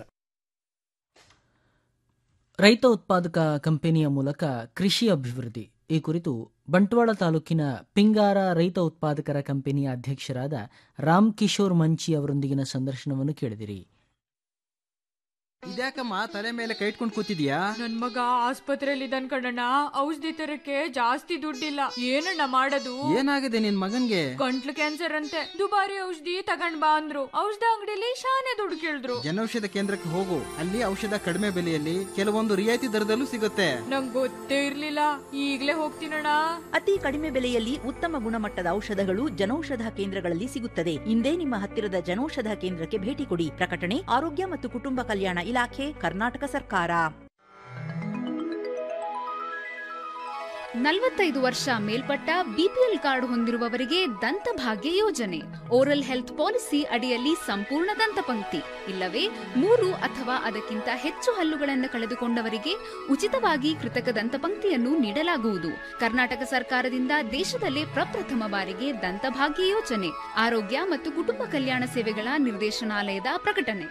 ರೈತ ಉತ್ಪಾದಕ ಕಂಪನಿಯ ಮೂಲಕ ಕೃಷಿ ಅಭಿವೃದ್ಧಿ ಈ ಕುರಿತು ಬಂಟ್ವಾಳ ತಾಲೂಕಿನ ಪಿಂಗಾರ ರೈತ ಉತ್ಪಾದಕರ ಕಂಪನಿಯ ಅಧ್ಯಕ್ಷರಾದ ರಾಮ್ ಕಿಶೋರ್ ಮಂಚಿ ಅವರೊಂದಿಗಿನ ಸಂದರ್ಶನವನ್ನು ಕೇಳಿದಿರಿ ಇದ್ಯಾಕಮ್ಮ ತಲೆ ಮೇಲೆ ಕೈ ಇಟ್ಕೊಂಡು ಕೂತಿದ್ಯಾ ನನ್ ಮಗ ಆಸ್ಪತ್ರೆಯಲ್ಲಿ ಇದ್ದಾನ್ ಕಣಣ್ಣ ಔಷಧಿ ತರಕ್ಕೆ ಜಾಸ್ತಿ ದುಡ್ಡಿಲ್ಲ ಏನಣ್ಣ ಮಾಡೋದು ಏನಾಗಿದೆ ನಿನ್ ಮಗನ್ಗೆ ಗಂಟ್ಲು ಕ್ಯಾನ್ಸರ್ ಅಂತೆ ದುಬಾರಿ ಔಷಧಿ ತಗೊಂಡ್ ಬಾ ಅಂದ್ರು ಔಷಧ ಅಂಗಡಿಲಿ ಶಾನೆ ದುಡ್ಡು ಕೇಳಿದ್ರು ಜನೌಷಧ ಕೇಂದ್ರಕ್ಕೆ ಹೋಗು ಅಲ್ಲಿ ಔಷಧ ಕಡಿಮೆ ಬೆಲೆಯಲ್ಲಿ ಕೆಲವೊಂದು ರಿಯಾಯಿತಿ ದರದಲ್ಲೂ ಸಿಗುತ್ತೆ ನಂಗ್ ಗೊತ್ತೇ ಇರ್ಲಿಲ್ಲ ಈಗ್ಲೇ ಹೋಗ್ತೀನಣ್ಣ ಅತಿ ಕಡಿಮೆ ಬೆಲೆಯಲ್ಲಿ ಉತ್ತಮ ಗುಣಮಟ್ಟದ ಔಷಧಗಳು ಜನೌಷಧ ಕೇಂದ್ರಗಳಲ್ಲಿ ಸಿಗುತ್ತದೆ ಇಂದೇ ನಿಮ್ಮ ಹತ್ತಿರದ ಜನೌಷಧ ಕೇಂದ್ರಕ್ಕೆ ಭೇಟಿ ಕೊಡಿ ಪ್ರಕಟಣೆ ಆರೋಗ್ಯ ಮತ್ತು ಕುಟುಂಬ ಕಲ್ಯಾಣ ಇಲಾಖೆ ಕರ್ನಾಟಕ ಸರ್ಕಾರ ನಲವತ್ತೈದು ವರ್ಷ ಮೇಲ್ಪಟ್ಟ ಬಿಪಿಎಲ್ ಕಾರ್ಡ್ ಹೊಂದಿರುವವರಿಗೆ ದಂತಭಾಗ್ಯ ಯೋಜನೆ ಓರಲ್ ಹೆಲ್ತ್ ಪಾಲಿಸಿ ಅಡಿಯಲ್ಲಿ ಸಂಪೂರ್ಣ ದಂತಪಂಕ್ತಿ ಇಲ್ಲವೇ ಮೂರು ಅಥವಾ ಅದಕ್ಕಿಂತ ಹೆಚ್ಚು ಹಲ್ಲುಗಳನ್ನು ಕಳೆದುಕೊಂಡವರಿಗೆ ಉಚಿತವಾಗಿ ಕೃತಕ ದಂತಪಂಕ್ತಿಯನ್ನು ನೀಡಲಾಗುವುದು ಕರ್ನಾಟಕ ಸರ್ಕಾರದಿಂದ ದೇಶದಲ್ಲೇ ಪ್ರಪ್ರಥಮ ಬಾರಿಗೆ ದಂತಭಾಗ್ಯ ಯೋಜನೆ ಆರೋಗ್ಯ ಮತ್ತು ಕುಟುಂಬ ಕಲ್ಯಾಣ ಸೇವೆಗಳ ನಿರ್ದೇಶನಾಲಯದ ಪ್ರಕಟಣೆ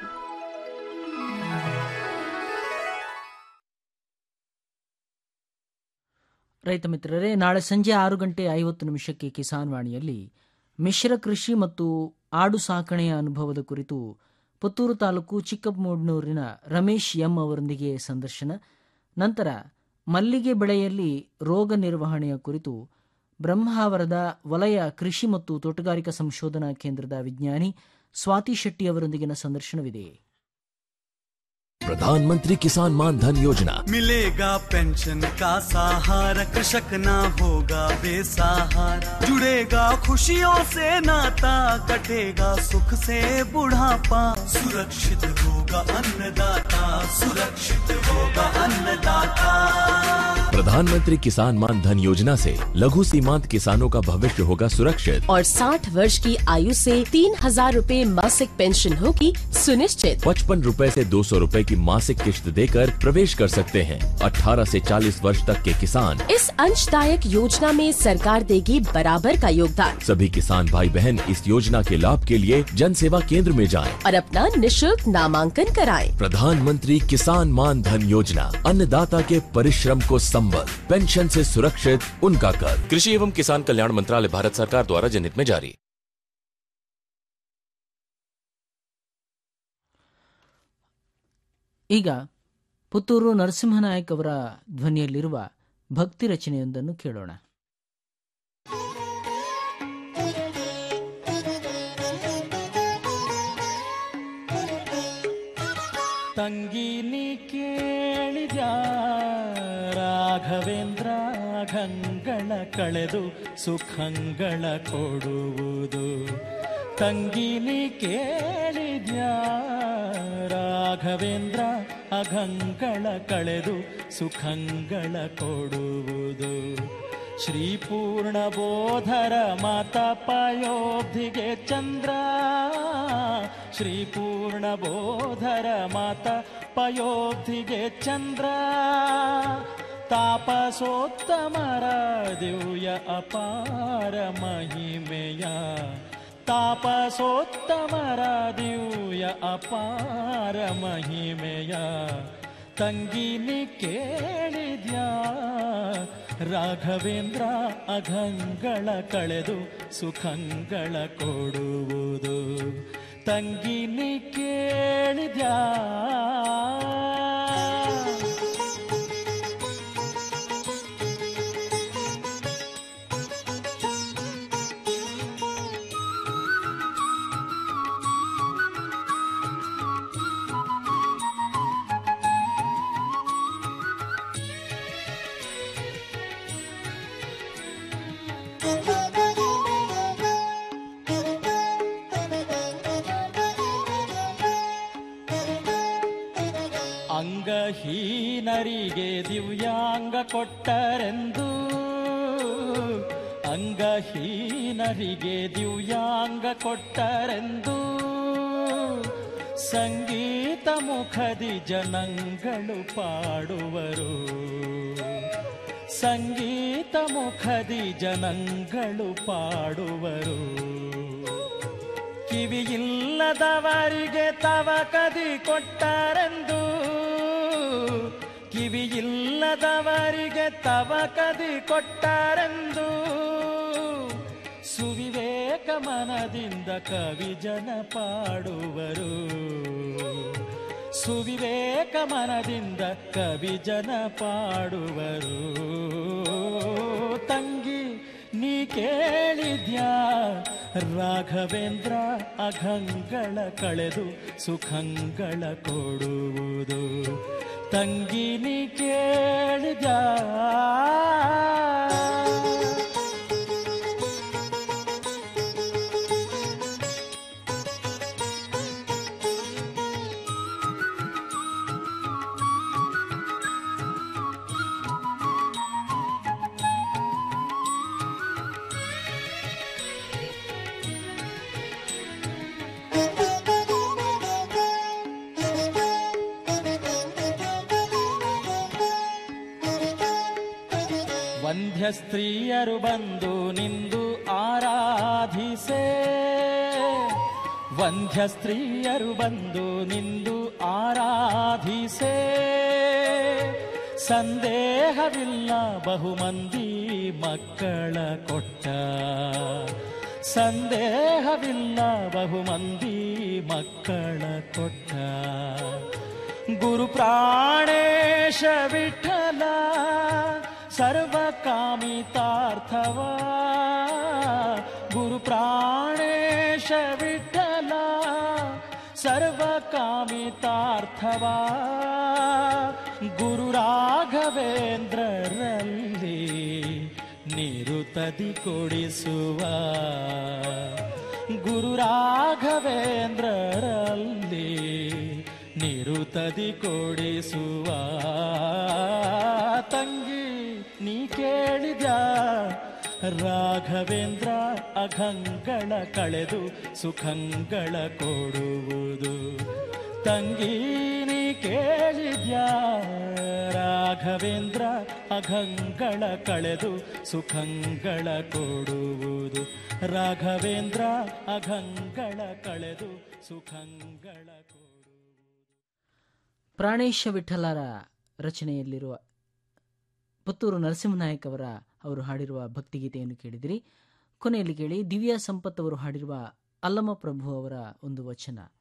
ರೈತ ಮಿತ್ರರೇ ನಾಳೆ ಸಂಜೆ ಆರು ಗಂಟೆ ಐವತ್ತು ನಿಮಿಷಕ್ಕೆ ಕಿಸಾನ್ ವಾಣಿಯಲ್ಲಿ ಮಿಶ್ರ ಕೃಷಿ ಮತ್ತು ಆಡು ಸಾಕಣೆಯ ಅನುಭವದ ಕುರಿತು ಪುತ್ತೂರು ತಾಲೂಕು ಚಿಕ್ಕಮೂಡ್ನೂರಿನ ರಮೇಶ್ ಎಂ ಅವರೊಂದಿಗೆ ಸಂದರ್ಶನ ನಂತರ ಮಲ್ಲಿಗೆ ಬೆಳೆಯಲ್ಲಿ ರೋಗ ನಿರ್ವಹಣೆಯ ಕುರಿತು ಬ್ರಹ್ಮಾವರದ ವಲಯ ಕೃಷಿ ಮತ್ತು ತೋಟಗಾರಿಕಾ ಸಂಶೋಧನಾ ಕೇಂದ್ರದ ವಿಜ್ಞಾನಿ ಸ್ವಾತಿ ಶೆಟ್ಟಿ ಅವರೊಂದಿಗಿನ ಸಂದರ್ಶನವಿದೆ प्रधानमंत्री किसान मान धन योजना मिलेगा पेंशन का सहारा कृषक ना होगा बेसहारा जुड़ेगा खुशियों से नाता कटेगा सुख से बुढ़ापा सुरक्षित होगा अन्नदाता सुरक्षित होगा अन्नदाता प्रधानमंत्री किसान मान धन योजना से लघु सीमांत किसानों का भविष्य होगा सुरक्षित और 60 वर्ष की आयु से तीन हजार रूपए मासिक पेंशन होगी सुनिश्चित पचपन रूपए ऐसी दो सौ रूपए की मासिक किश्त देकर प्रवेश कर सकते हैं 18 से 40 वर्ष तक के किसान इस अंशदायक योजना में सरकार देगी बराबर का योगदान सभी किसान भाई बहन इस योजना के लाभ के लिए जन सेवा केंद्र में जाएं। और अपना निशुल्क नामांकन कराएं। प्रधानमंत्री किसान मान धन योजना अन्नदाता के परिश्रम को संबल पेंशन से सुरक्षित उनका कर कृषि एवं किसान कल्याण मंत्रालय भारत सरकार द्वारा जनहित में जारी ಈಗ ಪುತ್ತೂರು ನರಸಿಂಹನಾಯಕ್ ಅವರ ಧ್ವನಿಯಲ್ಲಿರುವ ಭಕ್ತಿ ರಚನೆಯೊಂದನ್ನು ಕೇಳೋಣ ತಂಗಿನಿ ಕೇಳಿದ ರಾಘವೇಂದ್ರ ಘಂಗಳ ಕಳೆದು ಸುಖಂಗಳ ಕೊಡುವುದು ತಂಗಿನಿ ಕೇಳಿದ್ಯ ರಾಘವೇಂದ್ರ ಅಘಂಗಳ ಕಳೆದು ಸುಖಂಗಳ ಕೊಡುವುದು ಶ್ರೀ ಪೂರ್ಣ ಬೋಧರ ಮಾತ ಪಯೋಬ್ಧಿಗೆ ಚಂದ್ರ ಶ್ರೀ ಪೂರ್ಣ ಬೋಧರ ಮಾತ ಪಯೋಬ್ಧಿಗೆ ಚಂದ್ರ ತಾಪಸೋತ್ತಮರ ದಿವ್ಯ ಅಪಾರ ಮಹಿಮೆಯ ತಾಪಸೋತ್ತಮರ ದಿವ್ಯ ಅಪಾರ ಮಹಿಮೆಯ ತಂಗಿನಿ ಕೇಳಿದ್ಯಾ ರಾಘವೇಂದ್ರ ಅಘಂಗಳ ಕಳೆದು ಸುಖಂಗಳ ಕೊಡುವುದು ತಂಗಿನಿ ಕೇಳಿದ್ಯಾ ಅಂಗಹೀನರಿಗೆ ದಿವ್ಯಾಂಗ ಕೊಟ್ಟರೆಂದು ಅಂಗಹೀನರಿಗೆ ದಿವ್ಯಾಂಗ ಕೊಟ್ಟರೆಂದು ಸಂಗೀತ ಮುಖದಿ ಜನಗಳು ಪಾಡುವರು ಸಂಗೀತ ಮುಖದಿ ಜನಗಳು ಪಾಡುವರು ಕಿವಿಯಿಲ್ಲದವರಿಗೆ ತವ ಕದಿ ಕೊಟ್ಟರೆಂದು ಕಿವಿಯಿಲ್ಲದವರಿಗೆ ತವ ಕದಿ ಕೊಟ್ಟರೆಂದು ಸುವಿವೇಕ ಮನದಿಂದ ಕವಿ ಜನ ಪಾಡುವರು ಸುವಿವೇಕ ಮನದಿಂದ ಕವಿ ಜನ ಪಾಡುವರು ತಂಗಿ ನೀ ಕೇಳಿದ್ಯಾ ರಾಘವೇಂದ್ರ ಅಘಂಗಳ ಕಳೆದು ಸುಖಂಗಳ ಕೊಡುವುದು ತಂಗಿ ನೀ ಕೇಳಿದ್ಯಾ ವಂದ್ಯ ಸ್ತ್ರೀಯರು ಬಂದು ನಿಂದು ಆರಾಧಿಸೆ ವಂದ್ಯ ಸ್ತ್ರೀಯರು ಬಂದು ನಿಂದು ಆರಾಧಿಸೆ ಸಂದೇಹವಿಲ್ಲ ಬಹುಮಂದಿ ಮಕ್ಕಳ ಕೊಟ್ಟ ಸಂದೇಹವಿಲ್ಲ ಬಹುಮಂದಿ ಮಕ್ಕಳ ಕೊಟ್ಟ ಗುರು ಪ್ರಾಣೇಶ ವಿಠಲ ಸರ್ವ ಕಾಮಿತಾರ್ಥವ ಗುರು ಪ್ರಾಣೇಶ ವಿಠಲ ಸರ್ವ ಕಾಮಿತಾರ್ಥವಾ ಗುರು ರಾಘವೇಂದ್ರರಲ್ಲಿ ನಿರುತದಿ ಕೊಡಿಸುವ ಗುರು ರಾಘವೇಂದ್ರರಲ್ಲಿ ನಿರುತದಿ ಕೊಡಿಸುವ ತಂಗಿ ನೀ ಕೇಳಿದ ರಾಘವೇಂದ್ರ ಅಘಂಗಳ ಕಳೆದು ಸುಖಂಗಳ ಕೊಡುವುದು ತಂಗಿ ನೀ ಕೇಳಿದ್ಯಾ ರಾಘವೇಂದ್ರ ಅಘಂಗಳ ಕಳೆದು ಸುಖಂಗಳ ಕೊಡುವುದು ರಾಘವೇಂದ್ರ ಅಘಂಗಳ ಕಳೆದು ಸುಖಂಗಳ ಪ್ರಾಣೇಶ ವಿಠಲರ ರಚನೆಯಲ್ಲಿರುವ ಪುತ್ತೂರು ನರಸಿಂಹನಾಯಕ್ ಅವರ ಅವರು ಹಾಡಿರುವ ಭಕ್ತಿಗೀತೆಯನ್ನು ಕೇಳಿದಿರಿ ಕೊನೆಯಲ್ಲಿ ಕೇಳಿ ದಿವ್ಯಾ ಸಂಪತ್ ಅವರು ಹಾಡಿರುವ ಅಲ್ಲಮ ಪ್ರಭು ಅವರ ಒಂದು ವಚನ